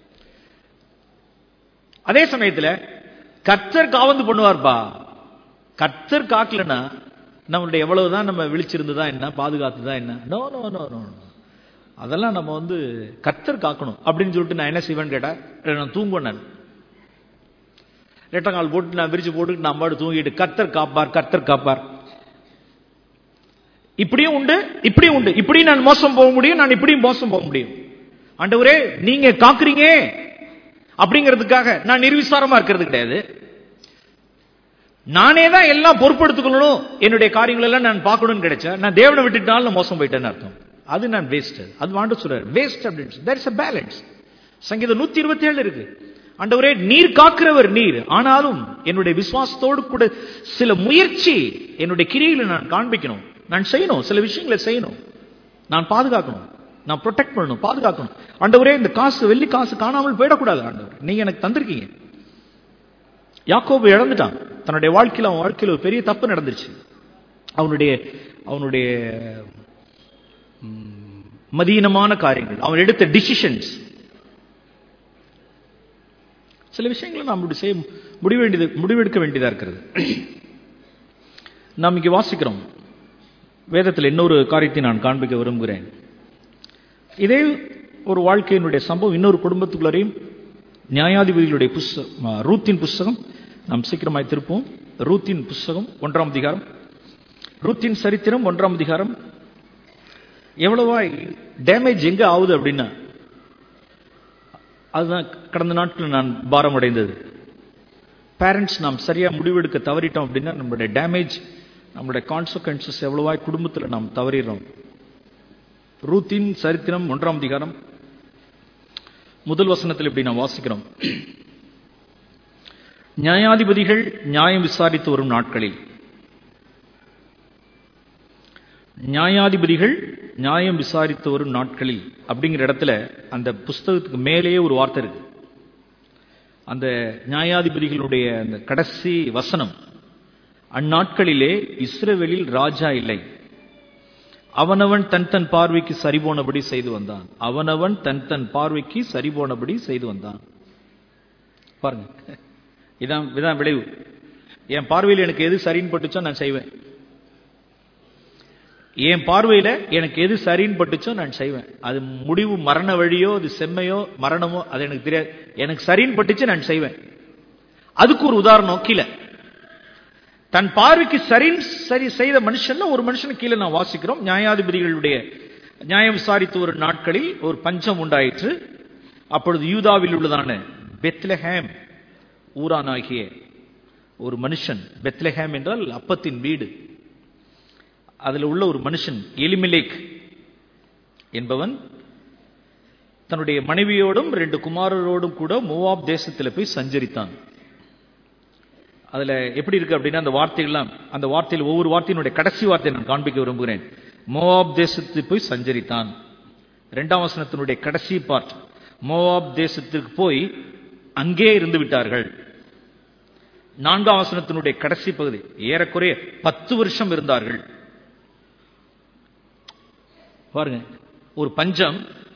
அதே சமயத்துல கர்த்தர் காவந்து பண்ணுவார்ப்பா கர்த்தர் காக்கலன்னா நம்மளுடைய எவ்வளவுதான் நம்ம விழிச்சிருந்ததா என்ன பாதுகாத்துதான் என்ன நோ நோ நோ நோ அதெல்லாம் நம்ம வந்து கர்த்தர் காக்கணும் அப்படின்னு சொல்லிட்டு நான் என்ன செய்வேன்னு கேட்டா நான் தூங்குவேன் நான் ரெட்டங்கால் போட்டு நான் விரிச்சு போட்டு நான் பாடு தூங்கிட்டு கர்த்தர் காப்பார் கர்த்தர் காப்பார் இப்படியும் உண்டு இப்படியும் உண்டு இப்படி நான் மோசம் போக முடியும் நான் இப்படியும் மோசம் போக முடியும் ஆண்டவரே நீங்க காக்குறீங்க அப்படிங்கிறதுக்காக நான் நிர்விசாரமா இருக்கிறது கிடையாது நானே தான் எல்லாம் பொறுப்படுத்திக்கணும் என்னுடைய காரியங்கள் எல்லாம் நான் பார்க்கணும்னு கிடைச்சா நான் தேவனை விட்டுட்டாலும் நான் மோசம் போயிட்டேன்னு அர்த்தம் அது நான் வேஸ்ட் அது வாண்டு சொல்றாரு வேஸ்ட் அப்படின்னு தேர் இஸ் அ பேலன்ஸ் சங்கீதம் நூத்தி இருபத்தி ஏழு இருக்கு ஆண்டவரே நீர் காக்கிறவர் நீர் ஆனாலும் என்னுடைய விசுவாசத்தோடு கூட சில முயற்சி என்னுடைய கிரியில நான் காண்பிக்கணும் நான் செய்யணும் சில விஷயங்களை செய்யணும் நான் பாதுகாக்கணும் நான் ப்ரொடெக்ட் பண்ணணும் பாதுகாக்கணும் ஆண்டவரே இந்த காசு வெள்ளி காசு காணாமல் போயிடக்கூடாது ஆண்டவர் நீங்க எனக்கு தந்திருக்கீங்க யாக்கோபு இழந்துட்டான் தன்னுடைய வாழ்க்கையில் அவன் வாழ்க்கையில் ஒரு பெரிய தப்பு நடந்துருச்சு அவனுடைய அவனுடைய ம், மதீனமான காரியங்கள் அவன் எடுத்த டிசிஷன்ஸ் சில விஷயங்களை நாம் இப்படி செய்ய முடிவு வேண்டியது முடிவெடுக்க வேண்டியதா இருக்கிறது நாம் இங்கே வாசிக்கிறோம் வேதத்தில் இன்னொரு காரியத்தை நான் காண்பிக்க விரும்புகிறேன் இதே ஒரு வாழ்க்கையினுடைய சம்பவம் இன்னொரு குடும்பத்துக்குள்ளரையும் நியாயாதிபதிகளுடைய புஸ்தகம் ரூத்தின் புஸ்தகம் நாம் சீக்கிரமாய் திருப்போம் ரூத்தின் புஸ்தகம் ஒன்றாம் அதிகாரம் ரூத்தின் சரித்திரம் ஒன்றாம் அதிகாரம் எவ்வளவா டேமேஜ் எங்க ஆகுது அப்படின்னா அதுதான் கடந்த நாட்கள் நான் பாரம் அடைந்தது பேரண்ட்ஸ் நாம் சரியா முடிவெடுக்க தவறிட்டோம் அப்படின்னா நம்மளுடைய டேமேஜ் நம்மளுடைய கான்சிக்வன்சஸ் எவ்வளவாய் குடும்பத்தில் நாம் தவறிடுறோம் ரூத்தின் சரித்திரம் ஒன்றாம் அதிகாரம் முதல் வசனத்தில் இப்படி நாம் வாசிக்கிறோம் நியாயாதிபதிகள் நியாயம் விசாரித்து வரும் நாட்களில் நியாயாதிபதிகள் நியாயம் விசாரித்து வரும் நாட்களில் அப்படிங்கிற இடத்துல அந்த புஸ்தகத்துக்கு மேலேயே ஒரு வார்த்தை இருக்கு அந்த நியாயாதிபதிகளுடைய அந்த கடைசி வசனம் அந்நாட்களிலே இஸ்ரவேலில் ராஜா இல்லை அவனவன் தன் தன் பார்வைக்கு சரிபோனபடி செய்து வந்தான் அவனவன் தன் தன் பார்வைக்கு சரிபோனபடி செய்து வந்தான் பாருங்க இதான் இதான் விளைவு என் பார்வையில் எனக்கு எது சரின்னு பட்டுச்சோ நான் செய்வேன் என் பார்வையில எனக்கு எது சரின்னு பட்டுச்சோ நான் செய்வேன் அது முடிவு மரண வழியோ அது செம்மையோ மரணமோ அது எனக்கு தெரியாது எனக்கு சரின்னு பட்டுச்சு நான் செய்வேன் அதுக்கு ஒரு உதாரணம் கீழே தன் பார்வைக்கு சரின்னு சரி செய்த மனுஷன்ல ஒரு மனுஷன் கீழே நான் வாசிக்கிறோம் நியாயாதிபதிகளுடைய நியாயம் விசாரித்து ஒரு நாட்களில் ஒரு பஞ்சம் உண்டாயிற்று அப்பொழுது யூதாவில் உள்ளதான பெத்லஹேம் ஊரானாகிய ஒரு மனுஷன் பெத்லஹேம் என்றால் அப்பத்தின் வீடு அதுல உள்ள ஒரு மனுஷன் எலிமிலேக் என்பவன் தன்னுடைய மனைவியோடும் ரெண்டு குமாரரோடும் கூட மோவாப் தேசத்தில் போய் சஞ்சரித்தான் அதுல எப்படி இருக்கு அப்படின்னா அந்த வார்த்தைகள்லாம் அந்த வார்த்தையில் ஒவ்வொரு வார்த்தையினுடைய கடைசி வார்த்தையை நான் காண்பிக்க விரும்புகிறேன் மோவாப் தேசத்துக்கு போய் சஞ்சரித்தான் இரண்டாம் வசனத்தினுடைய கடைசி பார்ட் மோவாப் தேசத்திற்கு போய் அங்கே இருந்து விட்டார்கள் நான்காம் வசனத்தினுடைய கடைசி பகுதி ஏறக்குறைய பத்து வருஷம் இருந்தார்கள் பாருங்க ஒரு பஞ்சம்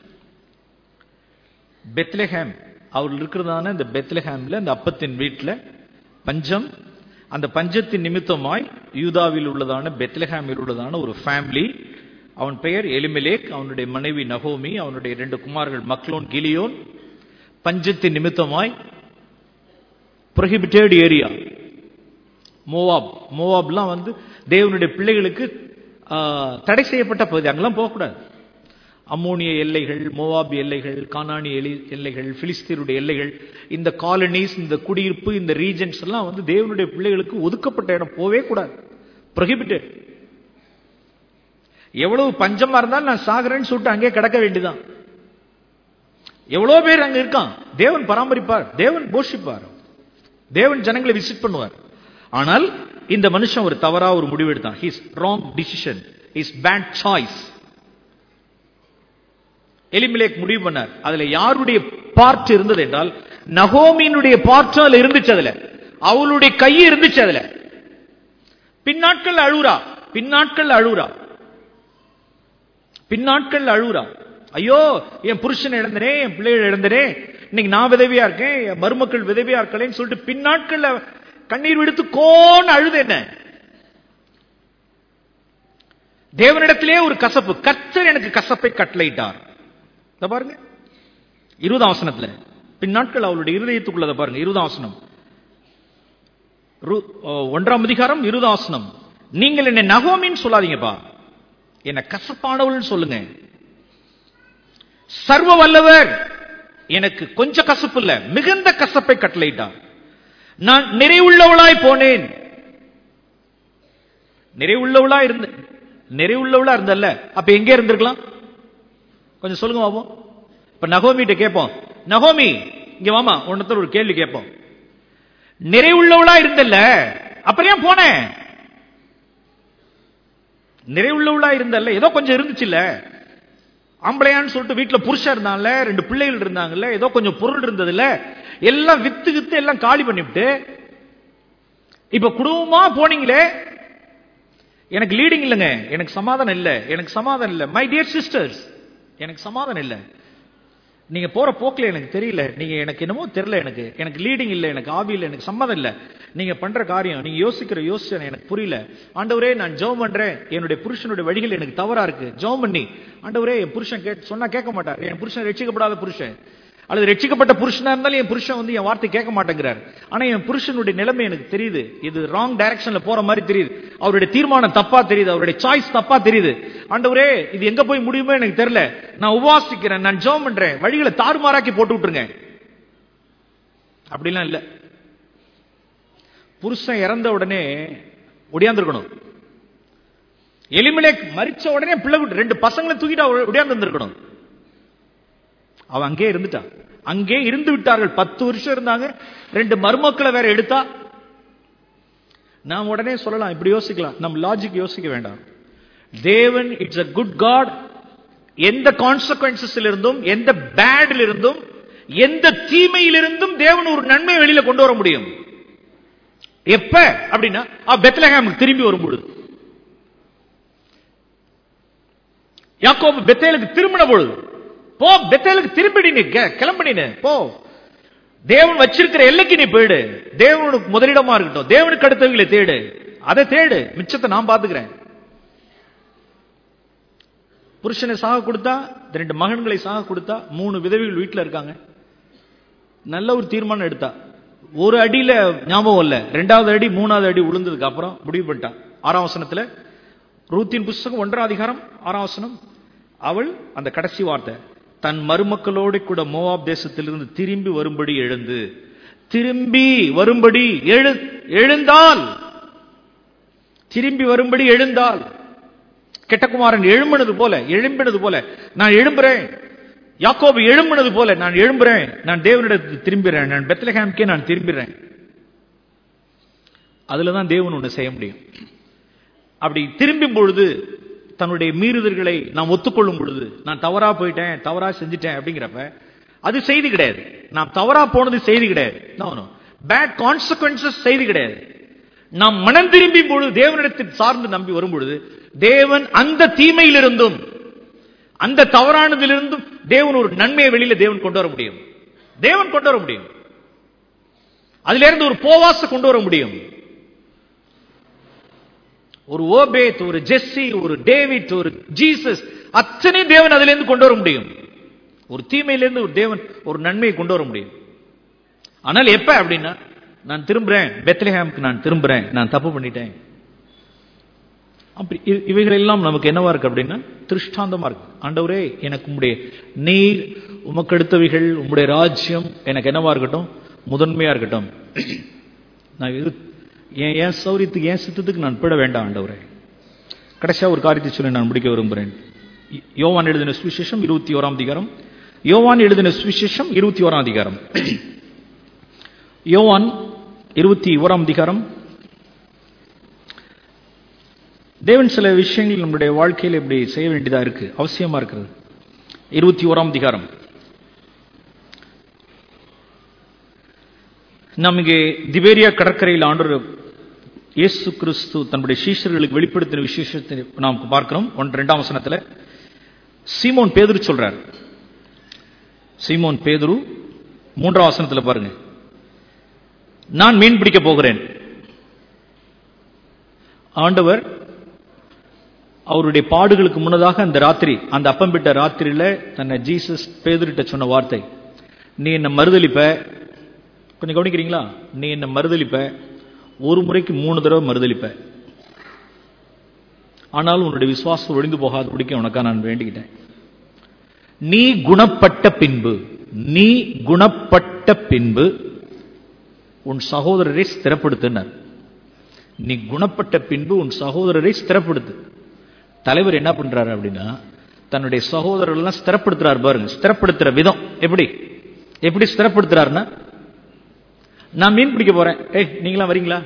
பெத்லஹேம் அவர்கள் இருக்கிறதான இந்த பெத்லஹேம்ல இந்த அப்பத்தின் வீட்டில் பஞ்சம் அந்த பஞ்சத்தின் நிமித்தமாய் யூதாவில் உள்ளதான பெத்லஹேமில் உள்ளதான ஒரு ஃபேமிலி அவன் பெயர் எலிமெலேக் அவனுடைய மனைவி நகோமி அவனுடைய இரண்டு குமார்கள் மக்லோன் கிலியோன் பஞ்சத்தின் நிமித்தமாய் prohibited ஏரியா மோவாப் மோவாப்லாம் வந்து தேவனுடைய பிள்ளைகளுக்கு ஆ, தடை செய்யப்பட்ட பகுதி அங்கெல்லாம் போகக்கூடாது அம்மோனிய எல்லைகள் மோவாப் எல்லைகள் கானானி எலி- எல்லைகள் பிலிஸ்தீருடைய எல்லைகள் இந்த காலனிஸ் இந்த குடியிருப்பு இந்த ரீஜன்ஸ் எல்லாம் வந்து தேவனுடைய பிள்ளைகளுக்கு ஒதுக்கப்பட்ட இடம் போவே கூடாது prohibited எவ்வளவு பஞ்சமா இருந்தாலும் நான் சாகுறேன்னு சொல்லிட்டு அங்கே கிடக்க வேண்டியதான் எவ்வளவு பேர் அங்க இருக்கான் தேவன் பராமரிப்பார் தேவன் போஷிப்பார் தேவன் ஜனங்களை விசிட் பண்ணுவார் ஆனால் இந்த மனுஷன் ஒரு தவறா ஒரு முடிவு எடுத்தான் his wrong decision is bad choice Elimelech முடிவு பண்ணார் அதுல யாருடைய பார்ட் இருந்தது என்றால் நகோமியினுடைய பார்ட் அதுல இருந்துச்சு அதுல அவளுடைய கை இருந்துச்சு அதுல பின்னாட்கள் அழுறா பின்னாட்கள் அழுறா பின்னாட்கள் அழுறா ஐயோ என் புருஷன் இழந்தனே என் பிள்ளைகள் இழந்தனே இன்னைக்கு நான் விதவியா இருக்கேன் என் மருமக்கள் விதவியா இருக்கலேன்னு சொல்லிட்டு பின்னாட்கள்ல கண்ணீர் விடுத்து கோன்னு அழுது என்ன தேவனிடத்திலே ஒரு கசப்பு கர்த்தர் எனக்கு கசப்பை கட்டளையிட்டார் இத பாருங்க இருபதாம் வசனத்துல பின்னாட்கள் அவளுடைய இருதயத்துக்குள்ளத பாருங்க இருபதாம் வசனம் ரு- ஓ, ஒன்றாம் அதிகாரம் இருபதாம் வசனம் நீங்கள் என்ன நகோமின்னு சொல்லாதீங்கப்பா என்ன கசப்பானவள்னு சொல்லுங்க சர்வ வல்லவர் எனக்கு கொஞ்சம் கசப்பு இல்ல மிகுந்த கசப்பை கட்டளையிட்டார் நான் நிறைவுள்ளவளாய் போனேன் நிறைவுள்ளவளா இருந்த நிறைவுள்ளவளா இருந்தல்ல அப்ப எங்க இருந்திருக்கலாம் கொஞ்சம் சொல்லுங்க பாப்போம் இப்ப நகோமிட்ட கேட்போம் நகோமி இங்க வாமா உன்னத்துல ஒரு கேள்வி கேட்போம் நிறைவுள்ளவளா இருந்தல்ல அப்புறம் ஏன் போனேன் நிறைவுள்ளவளா இருந்தல்ல ஏதோ கொஞ்சம் இருந்துச்சுல்ல ஆம்பளையான்னு சொல்லிட்டு வீட்டுல புருஷன் இருந்தான்ல ரெண்டு பிள்ளைகள் இருந்தாங்கல்ல ஏதோ கொஞ்சம் பொருள் இருந்ததுல எல்லாம் வித்து வித்து எல்லாம் காலி பண்ணிவிட்டு இப்ப குடும்பமா போனீங்களே எனக்கு லீடிங் இல்லைங்க எனக்கு சமாதானம் இல்ல எனக்கு சமாதானம் இல்ல மை டியர் சிஸ்டர்ஸ் எனக்கு சமாதானம் இல்ல நீங்க போற போக்குல எனக்கு தெரியல நீங்க எனக்கு என்னமோ தெரியல எனக்கு எனக்கு லீடிங் இல்ல எனக்கு ஆவி இல்ல எனக்கு சம்மதம் இல்ல நீங்க பண்ற காரியம் நீங்க யோசிக்கிற யோசனை எனக்கு புரியல ஆண்டவரே நான் ஜெபம் பண்றேன் என்னுடைய புருஷனுடைய வழிகள் எனக்கு தவறா இருக்கு ஜெபம் பண்ணி ஆண்டவரே என் புருஷன் கேட்டு சொன்னா கேட்க மாட்டார் என் புருஷன் ரட்சிக்கப்படாத புருஷன் அல்லது ரட்சிக்கப்பட்ட புருஷனா இருந்தாலும் என் புருஷன் வந்து என் வார்த்தை கேட்க மாட்டேங்கிறார் ஆனா என் புருஷனுடைய நிலைமை எனக்கு தெரியுது இது ராங் டைரக்ஷன்ல போற மாதிரி தெரியுது அவருடைய தீர்மானம் தப்பா தெரியுது அவருடைய சாய்ஸ் தப்பா தெரியுது ஆண்டவரே இது எங்க போய் முடியுமோ எனக்கு தெரியல நான் உபவாசிக்கிறேன் நான் ஜெபம் பண்றேன் வழிகளை தாறுமாறாக்கி போட்டு விட்டுருங்க அப்படிலாம் இல்ல புருஷன் இறந்த உடனே ஒடியாந்துருக்கணும் எலிமிலேக் மரிச்ச உடனே பிள்ளை குட்டி- ரெண்டு பசங்களை தூக்கிட்டு ஒடியாந்து இருந்திருக்கணும் அவன் அங்கே இருந்துட்டான் அங்கே இருந்து விட்டார்கள் பத்து வருஷம் இருந்தாங்க ரெண்டு மருமக்களை வேற எடுத்தா நாம் உடனே சொல்லலாம் இப்படி யோசிக்கலாம் நம்ம லாஜிக் யோசிக்க வேண்டாம் தேவன் இட்ஸ் a குட் காட் எந்த கான்சிக்வன்சஸ் இருந்தும் எந்த பேட்ல இருந்தும் எந்த தீமையிலிருந்தும் தேவன் ஒரு நன்மை வெளியில கொண்டு வர முடியும் எப்ப அப்படின்னா பெத்லஹேமுக்கு திரும்பி வரும்பொழுது யாக்கோபு பெத்தேலுக்கு திரும்பின பொழுது போ பெத்தேலுக்கு திரும்பிடி நீ கெ- கிளம்பி நீ போ தேவன் வச்சிருக்கிற எல்லைக்கு நீ போயிடு தேவனுக்கு முதலிடமா இருக்கட்டும் தேவனுக்கு அடுத்தவங்களை தேடு அதை தேடு மிச்சத்தை நான் பாத்துக்கிறேன் புருஷனை சாக கொடுத்தா இந்த ரெண்டு மகன்களை சாக கொடுத்தா மூணு விதவைகள் வீட்டுல இருக்காங்க நல்ல ஒரு தீர்மானம் எடுத்தா ஒரு அடியில ஞாபகம் இல்ல ரெண்டாவது அடி மூணாவது அடி விழுந்ததுக்கு அப்புறம் முடிவு பண்ணிட்டான் ஆறாம் வசனத்துல ரூத்தின் புஸ்தகம் ஒன்றாம் அதிகாரம் ஆறாம் வசனம் அவள் அந்த கடைசி வார்த்தை தன் மருமக்களோடு கூட மோவாப் தேசத்திலிருந்து திரும்பி வரும்படி எழுந்து திரும்பி வரும்படி எழு எழுந்தால் திரும்பி வரும்படி எழுந்தால் கெட்டகுமாரன் எழும்பினது போல எழும்பினது போல நான் எழும்புறேன் யாக்கோபு எழும்பினது போல நான் எழும்புறேன் நான் தேவனிடத்துக்கு திரும்புறேன் நான் பெத்லஹேம்க்கே நான் திரும்புறேன் அதுல தான் தேவன் ஒண்ணு செய்ய முடியும் அப்படி திரும்பும் பொழுது தன்னுடைய மீறுதல்களை நாம் ஒத்துக்கொள்ளும் பொழுது நான் தவறா போயிட்டேன் தவறா செஞ்சிட்டேன் அப்படிங்கிறப்ப அது செய்தி கிடையாது நாம் தவறா போனது செய்தி கிடையாது பேட் கான்சிக்வன்சஸ் செய்தி கிடையாது நாம் மனம் திரும்பும் பொழுது தேவனிடத்தில் சார்ந்து நம்பி வரும் பொழுது தேவன் அந்த தீமையிலிருந்தும் அந்த தவறானதிலிருந்தும் தேவன் ஒரு நன்மையை வெளியில தேவன் கொண்டு வர முடியும் தேவன் கொண்டு வர முடியும் அதுல இருந்து ஒரு போவாச கொண்டு வர முடியும் ஒரு ஓபேத் ஒரு ஜெஸ்ஸி ஒரு டேவிட் ஒரு ஜீசஸ் அத்தனை தேவன் அதுல இருந்து கொண்டு வர முடியும் ஒரு தீமையிலிருந்து ஒரு தேவன் ஒரு நன்மையை கொண்டு வர முடியும் ஆனால் எப்ப அப்படின்னா நான் திரும்புறேன் பெத்லஹேமுக்கு நான் திரும்புறேன் நான் தப்பு பண்ணிட்டேன் அப்படி இ- இவைகள் எல்லாம் நமக்கு என்னவா இருக்கு அப்படின்னா திருஷ்டாந்தமா இருக்கு ஆண்டவரே எனக்கு உம்முடைய நீர் உமக்கு அடுத்தவைகள் உம்முடைய ராஜ்யம் எனக்கு என்னவா இருக்கட்டும் முதன்மையா இருக்கட்டும் நான் இது என் என் சௌரியத்துக்கு என் சித்தத்துக்கு நான் பிட வேண்டாம் ஆண்டவரே கடைசியா ஒரு காரியத்தை சொல்லி நான் முடிக்க விரும்புகிறேன் யோவான் எழுதின சுவிசேஷம் இருபத்தி ஓராம் அதிகாரம் யோவான் எழுதின சுவிசேஷம் இருபத்தி ஓராம் அதிகாரம் யோவான் இருபத்தி ஓராம் அதிகாரம் தேவன் சில விஷயங்கள் நம்முடைய வாழ்க்கையில் இப்படி செய்ய வேண்டியதா இருக்கு அவசியமா இருக்கிறது இருபத்தி ஓராம் அதிகாரம் நாம் இங்கே திபேரியா கடற்கரையில் ஆண்டு இயேசு கிறிஸ்து தன்னுடைய சீஷர்களுக்கு வெளிப்படுத்தின விசேஷத்தை நாம் பார்க்கிறோம் ஒன்று ரெண்டாம் வசனத்துல சீமோன் பேதுரு சொல்றார் சீமோன் பேதுரு மூன்றாம் வசனத்துல பாருங்க நான் மீன் பிடிக்க போகிறேன் ஆண்டவர் அவருடைய பாடுகளுக்கு முன்னதாக அந்த ராத்திரி அந்த அப்பம்பிட்ட ராத்திரியில தன்னை ஜீசஸ் பேதுருட்ட சொன்ன வார்த்தை நீ என்ன மறுதளிப்ப கொஞ்சம் கவனிக்கிறீங்களா நீ என்ன மறுதளிப்ப ஒரு முறைக்கு மூணு தடவை மறுதளிப்ப ஆனாலும் உன்னுடைய விசுவாசம் ஒழிந்து போகாத பிடிக்க உனக்கா நான் வேண்டிக்கிட்டேன் நீ குணப்பட்ட பின்பு நீ குணப்பட்ட பின்பு உன் சகோதரரை ஸ்திரப்படுத்தினார் நீ குணப்பட்ட பின்பு உன் சகோதரரை ஸ்திரப்படுத்து தலைவர் என்ன பண்றாரு அப்படின்னா தன்னுடைய சகோதரர்கள் ஸ்திரப்படுத்துறாரு பாருங்க ஸ்திரப்படுத்துற விதம் எப்படி எப்படி ஸ்திரப்படுத்துறாருன்னா நான் மீன் பிடிக்க போறேன் ஏய் நீங்களாம் வரீங்களா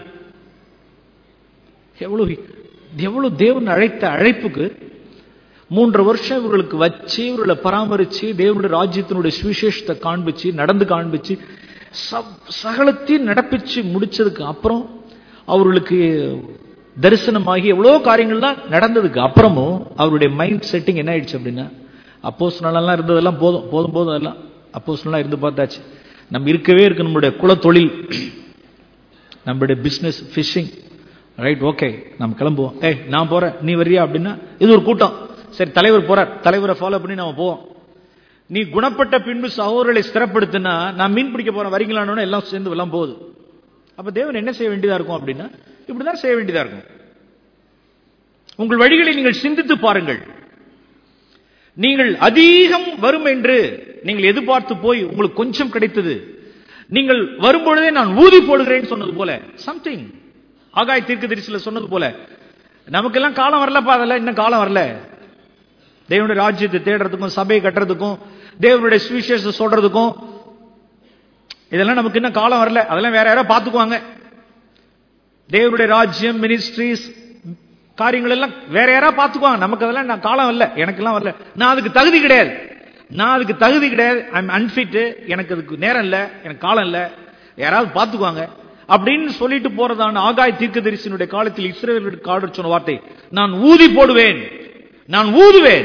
எவ்வளவு எவ்வளவு தேவன் அழைத்த அழைப்புக்கு மூன்று வருஷம் இவர்களுக்கு வச்சு இவர்களை பராமரிச்சு தேவனுடைய ராஜ்யத்தினுடைய சுவிசேஷத்தை காண்பிச்சு நடந்து காண்பிச்சு சகலத்தையும் நடப்பிச்சு முடிச்சதுக்கு அப்புறம் அவர்களுக்கு தரிசனமாகி எவ்வளோ காரியங்கள்லாம் நடந்ததுக்கு அப்புறமும் அவருடைய மைண்ட் செட்டிங் என்ன ஆயிடுச்சு அப்படின்னா அப்போஸ் நாளெல்லாம் இருந்ததெல்லாம் போதும் போதும் போதும் அதெல்லாம் அப்போஸ் நாளாக இருந்து பார்த்தாச்சு நம்ம இருக்கவே இருக்கு நம்மளுடைய குலத்தொழில் நம்மளுடைய பிஸ்னஸ் ஃபிஷிங் ரைட் ஓகே நம்ம கிளம்புவோம் ஏய் நான் போறேன் நீ வரியா அப்படின்னா இது ஒரு கூட்டம் சரி தலைவர் போறார் தலைவரை ஃபாலோ பண்ணி நம்ம போவோம் நீ குணப்பட்ட பின்பு சகோதரர்களை ஸ்திரப்படுத்தினா நான் மீன் பிடிக்க போறேன் வரீங்களான்னு எல்லாம் சேர்ந்து எல்லாம் போகுது அப்ப தேவன் என்ன செய்ய வேண்டியதா இருக்கும் அப்படின்னா இப்படிதான் செய்ய வேண்டியதா இருக்கும் உங்கள் வழிகளை நீங்கள் சிந்தித்து பாருங்கள் நீங்கள் அதிகம் வரும் என்று நீங்கள் எதிர்பார்த்து போய் உங்களுக்கு கொஞ்சம் கிடைத்தது நீங்கள் வரும்பொழுதே நான் ஊதி போடுகிறேன் சொன்னது போல சம்திங் ஆகாய் தீர்க்க தரிசில சொன்னது போல நமக்கெல்லாம் காலம் வரலப்பா அதெல்லாம் இன்னும் காலம் வரல தேவனுடைய ராஜ்யத்தை தேடுறதுக்கும் சபையை கட்டுறதுக்கும் தேவனுடைய சுவிசேஷம் சொல்றதுக்கும் இதெல்லாம் நமக்கு இன்னும் காலம் வரல அதெல்லாம் வேற யாராவது பார்த்துக்குவாங்க தேவனுடைய ராஜ்யம் மினிஸ்ட்ரிஸ் காரியங்கள் எல்லாம் வேற யாராவது பார்த்துக்குவாங்க நமக்கு அதெல்லாம் நான் காலம் வரல எனக்கெல்லாம் வரல நான் அதுக்கு தகுதி கிடையாது நான் அதுக்கு தகுதி கிடையாது ஐம் அன்ஃபிட் எனக்கு அதுக்கு நேரம் இல்லை எனக்கு காலம் இல்லை யாராவது பார்த்துக்குவாங்க அப்படின்னு சொல்லிட்டு போறதான ஆகாய் தீர்க்கதரிசனுடைய காலத்தில் இஸ்ரேலுக்கு காடு சொன்ன வார்த்தை நான் ஊதி போடுவேன் நான் ஊதுவேன்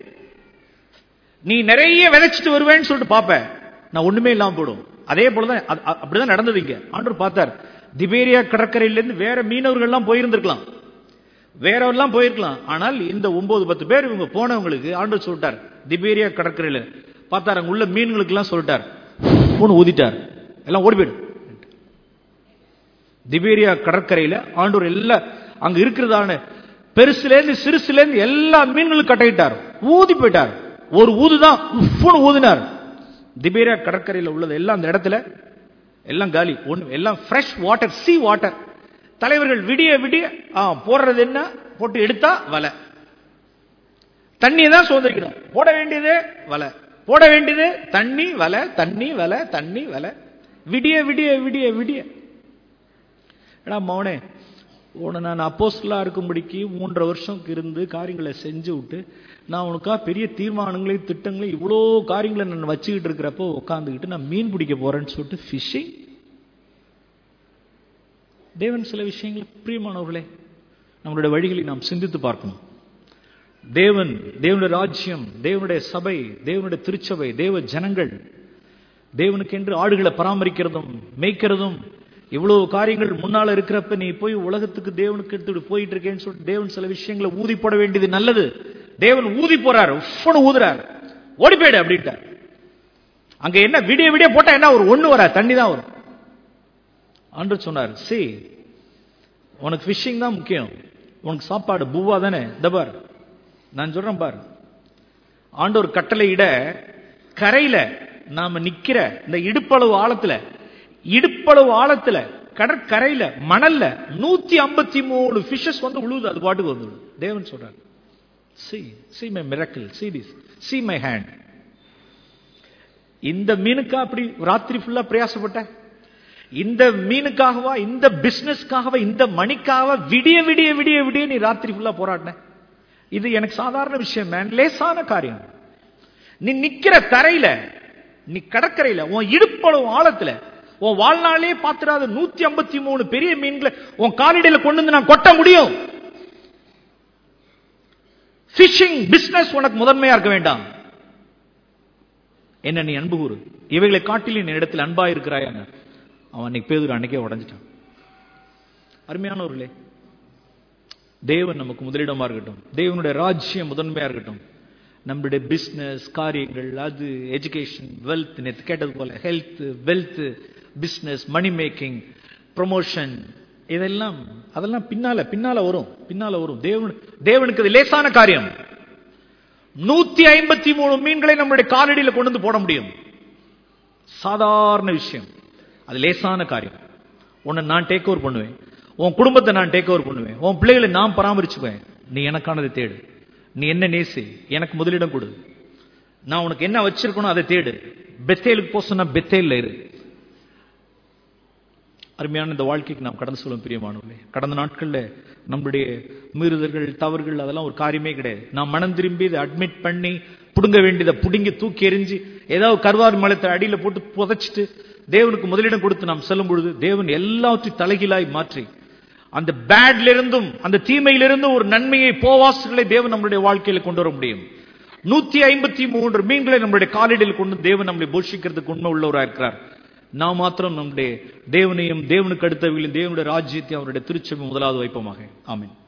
நீ நிறைய விதைச்சிட்டு வருவேன்னு சொல்லிட்டு பார்ப்பேன் நான் ஒண்ணுமே இல்லாம போடும் அதே போலதான் அப்படிதான் நடந்தது இங்க ஆண்டவர் பார்த்தார் திபேரியா கடற்கரையிலிருந்து வேற மீனவர்கள் எல்லாம் போயிருந்திருக்கலாம் வேறவெல்லாம் போயிருக்கலாம் ஆனால் இந்த ஒன்பது பத்து பேர் இவங்க போனவங்களுக்கு ஆண்டவர் சொல்லிட்டார் திபேரியா கடற்கரையில பார்த்தார் அங்க உள்ள மீன்களுக்கு எல்லாம் சொல்லிட்டார் பூன்னு ஊதிட்டார் எல்லாம் ஓடி போயிடும் திபேரியா கடற்கரையில ஆண்டவர் எல்லாம் அங்க இருக்கிறதான பெருசுலேருந்து சிறுசுலேருந்து எல்லா மீன்களும் கட்டையிட்டார் ஊதி போயிட்டார் ஒரு ஊதுதான் உப்புன்னு ஊதினார் திபேரியா கடற்கரையில் உள்ளது எல்லாம் அந்த இடத்துல எல்லாம் காலி ஒன்று எல்லாம் ஃப்ரெஷ் வாட்டர் சி வாட்டர் தலைவர்கள் விடிய விடிய ஆ போடுறது என்ன போட்டு எடுத்தா வலை தண்ணியை தான் சுதந்திரிக்கணும் போட வேண்டியது வலை போட வேண்டியது தண்ணி வலை தண்ணி வலை தண்ணி வலை விடிய விடிய விடிய விடிய ஏடா மௌனே உன்னை நான் அப்போஸ்டலா இருக்கும்படிக்கு மூன்றரை வருஷம் இருந்து காரியங்களை செஞ்சு விட்டு நான் உனக்கா பெரிய தீர்மானங்களையும் திட்டங்களையும் இவ்வளோ காரியங்களை நான் வச்சுக்கிட்டு இருக்கிறப்போ உட்காந்துக்கிட்டு நான் மீன் பிடிக்க போறேன்னு சொல்லிட்டு ஃபிஷிங் தேவன் சில விஷயங்கள் பிரியமானவர்களே நம்மளுடைய வழிகளை நாம் சிந்தித்து பார்க்கணும் தேவன் தேவனுடைய ராஜ்யம் தேவனுடைய சபை தேவனுடைய திருச்சபை தேவ ஜனங்கள் தேவனுக்கென்று ஆடுகளை பராமரிக்கிறதும் மேய்க்கிறதும் இவ்வளவு காரியங்கள் முன்னால இருக்கிறப்ப நீ போய் உலகத்துக்கு தேவனுக்கு எடுத்துட்டு போயிட்டு இருக்கேன்னு சொல்லிட்டு தேவன் சில விஷயங்களை ஊதி போட வேண்டியது நல்லது தேவன் ஊதி போறாரு உஃப்னு ஊதுறாரு ஓடி போயிடு அப்படின்ட்டார் அங்க என்ன விடிய விடிய போட்டா என்ன ஒரு ஒண்ணு வரா தண்ணி தான் வரும் ஆண்டு சொன்னார் சி உனக்கு ஃபிஷிங் தான் முக்கியம் உனக்கு சாப்பாடு பூவா தானே இந்த பார் நான் சொல்றேன் பார் ஆண்டவர் கட்டளையிட கரையில நாம நிக்கிற இந்த இடுப்பளவு ஆழத்துல இடுப்பளவு ஆழத்துல கடற்கரையில மணல்ல நூத்தி ஐம்பத்தி மூணு ஃபிஷஸ் வந்து உழுவுது அது பாட்டுக்கு வந்து தேவன் சொல்றாரு see see my miracle see this see my hand இந்த மீனுக்கா அப்படி ராத்திரி ஃபுல்லா பிரயாசப்பட்ட இந்த மீனுக்காகவா இந்த பிசினஸ்க்காகவா இந்த மணிக்காகவா விடிய விடிய விடிய விடிய நீ ராத்திரி ஃபுல்லா போராடின இது எனக்கு சாதாரண விஷயம் மேன் லேசான காரியம் நீ நிக்கிற தரையில நீ கடற்கரையில உன் இடுப்பளவு ஆழத்துல உன் வாழ்நாளே பாத்துறாத நூத்தி ஐம்பத்தி மூணு பெரிய மீன்களை உன் காலடியில கொண்டு வந்து நான் கொட்ட முடியும் பிஷிங் பிசினஸ் உனக்கு முதன்மையா இருக்க வேண்டாம் என்ன நீ அன்பு கூறு இவைகளை காட்டிலும் என் இடத்துல அன்பா இருக்கிறாயாங்க அவன் அன்னைக்கு பேதுரு அன்னைக்கே உடஞ்சிட்டான் அருமையானவர்களே தேவன் நமக்கு முதலிடமா இருக்கட்டும் தேவனுடைய ராஜ்யம் முதன்மையா இருக்கட்டும் நம்மளுடைய பிசினஸ் காரியங்கள் அது எஜுகேஷன் வெல்த் நேற்று கேட்டது போல health wealth business money making promotion இதெல்லாம் அதெல்லாம் பின்னால பின்னால வரும் பின்னால வரும் தேவன் தேவனுக்கு அது லேசான காரியம் நூத்தி ஐம்பத்தி மூணு மீன்களை நம்மளுடைய காலடியில கொண்டு வந்து போட முடியும் சாதாரண விஷயம் அது லேசான காரியம் உன்னை நான் டேக் ஓவர் பண்ணுவேன் உன் குடும்பத்தை நான் டேக் ஓவர் பண்ணுவேன் உன் பிள்ளைகளை நான் பராமரிச்சுக்குவேன் நீ எனக்கானதை தேடு நீ என்ன நேசி எனக்கு முதலிடம் கொடு நான் உனக்கு என்ன வச்சிருக்கணும் அதை தேடு பெத்தேலுக்கு போ சொன்னா பெத்தேல்ல இரு அருமையான இந்த வாழ்க்கைக்கு நாம் கடந்து சொல்லும் பிரியமானவர்களே கடந்த நாட்கள்ல நம்முடைய மீறுதல்கள் தவறுகள் அதெல்லாம் ஒரு காரியமே கிடையாது நான் மனம் திரும்பி இதை அட்மிட் பண்ணி புடுங்க வேண்டியதை புடுங்கி தூக்கி எறிஞ்சு ஏதாவது கருவார் மலத்தை அடியில போட்டு புதைச்சிட்டு தேவனுக்கு முதலிடம் கொடுத்து நாம் செல்லும் பொழுது தேவன் எல்லாவற்றையும் தலைகீழாய் மாற்றி அந்த பேட்ல இருந்தும் அந்த தீமையிலிருந்தும் ஒரு நன்மையை போவாசுகளை தேவன் நம்மளுடைய வாழ்க்கையில கொண்டு வர முடியும் நூத்தி ஐம்பத்தி மூன்று மீன்களை நம்மளுடைய காலடியில் கொண்டு தேவன் நம்மளை போஷிக்கிறதுக்கு உண்மை உள்ளவராக இருக்கிறார் நாம் மாத்திரம் நம்முடைய தேவனையும் தேவனுக்கு அடுத்தவர்களையும் தேவனுடைய ராஜ்யத்தையும் அவருடைய திருச்சபை முதலாவது வைப்பமாக ஆமென்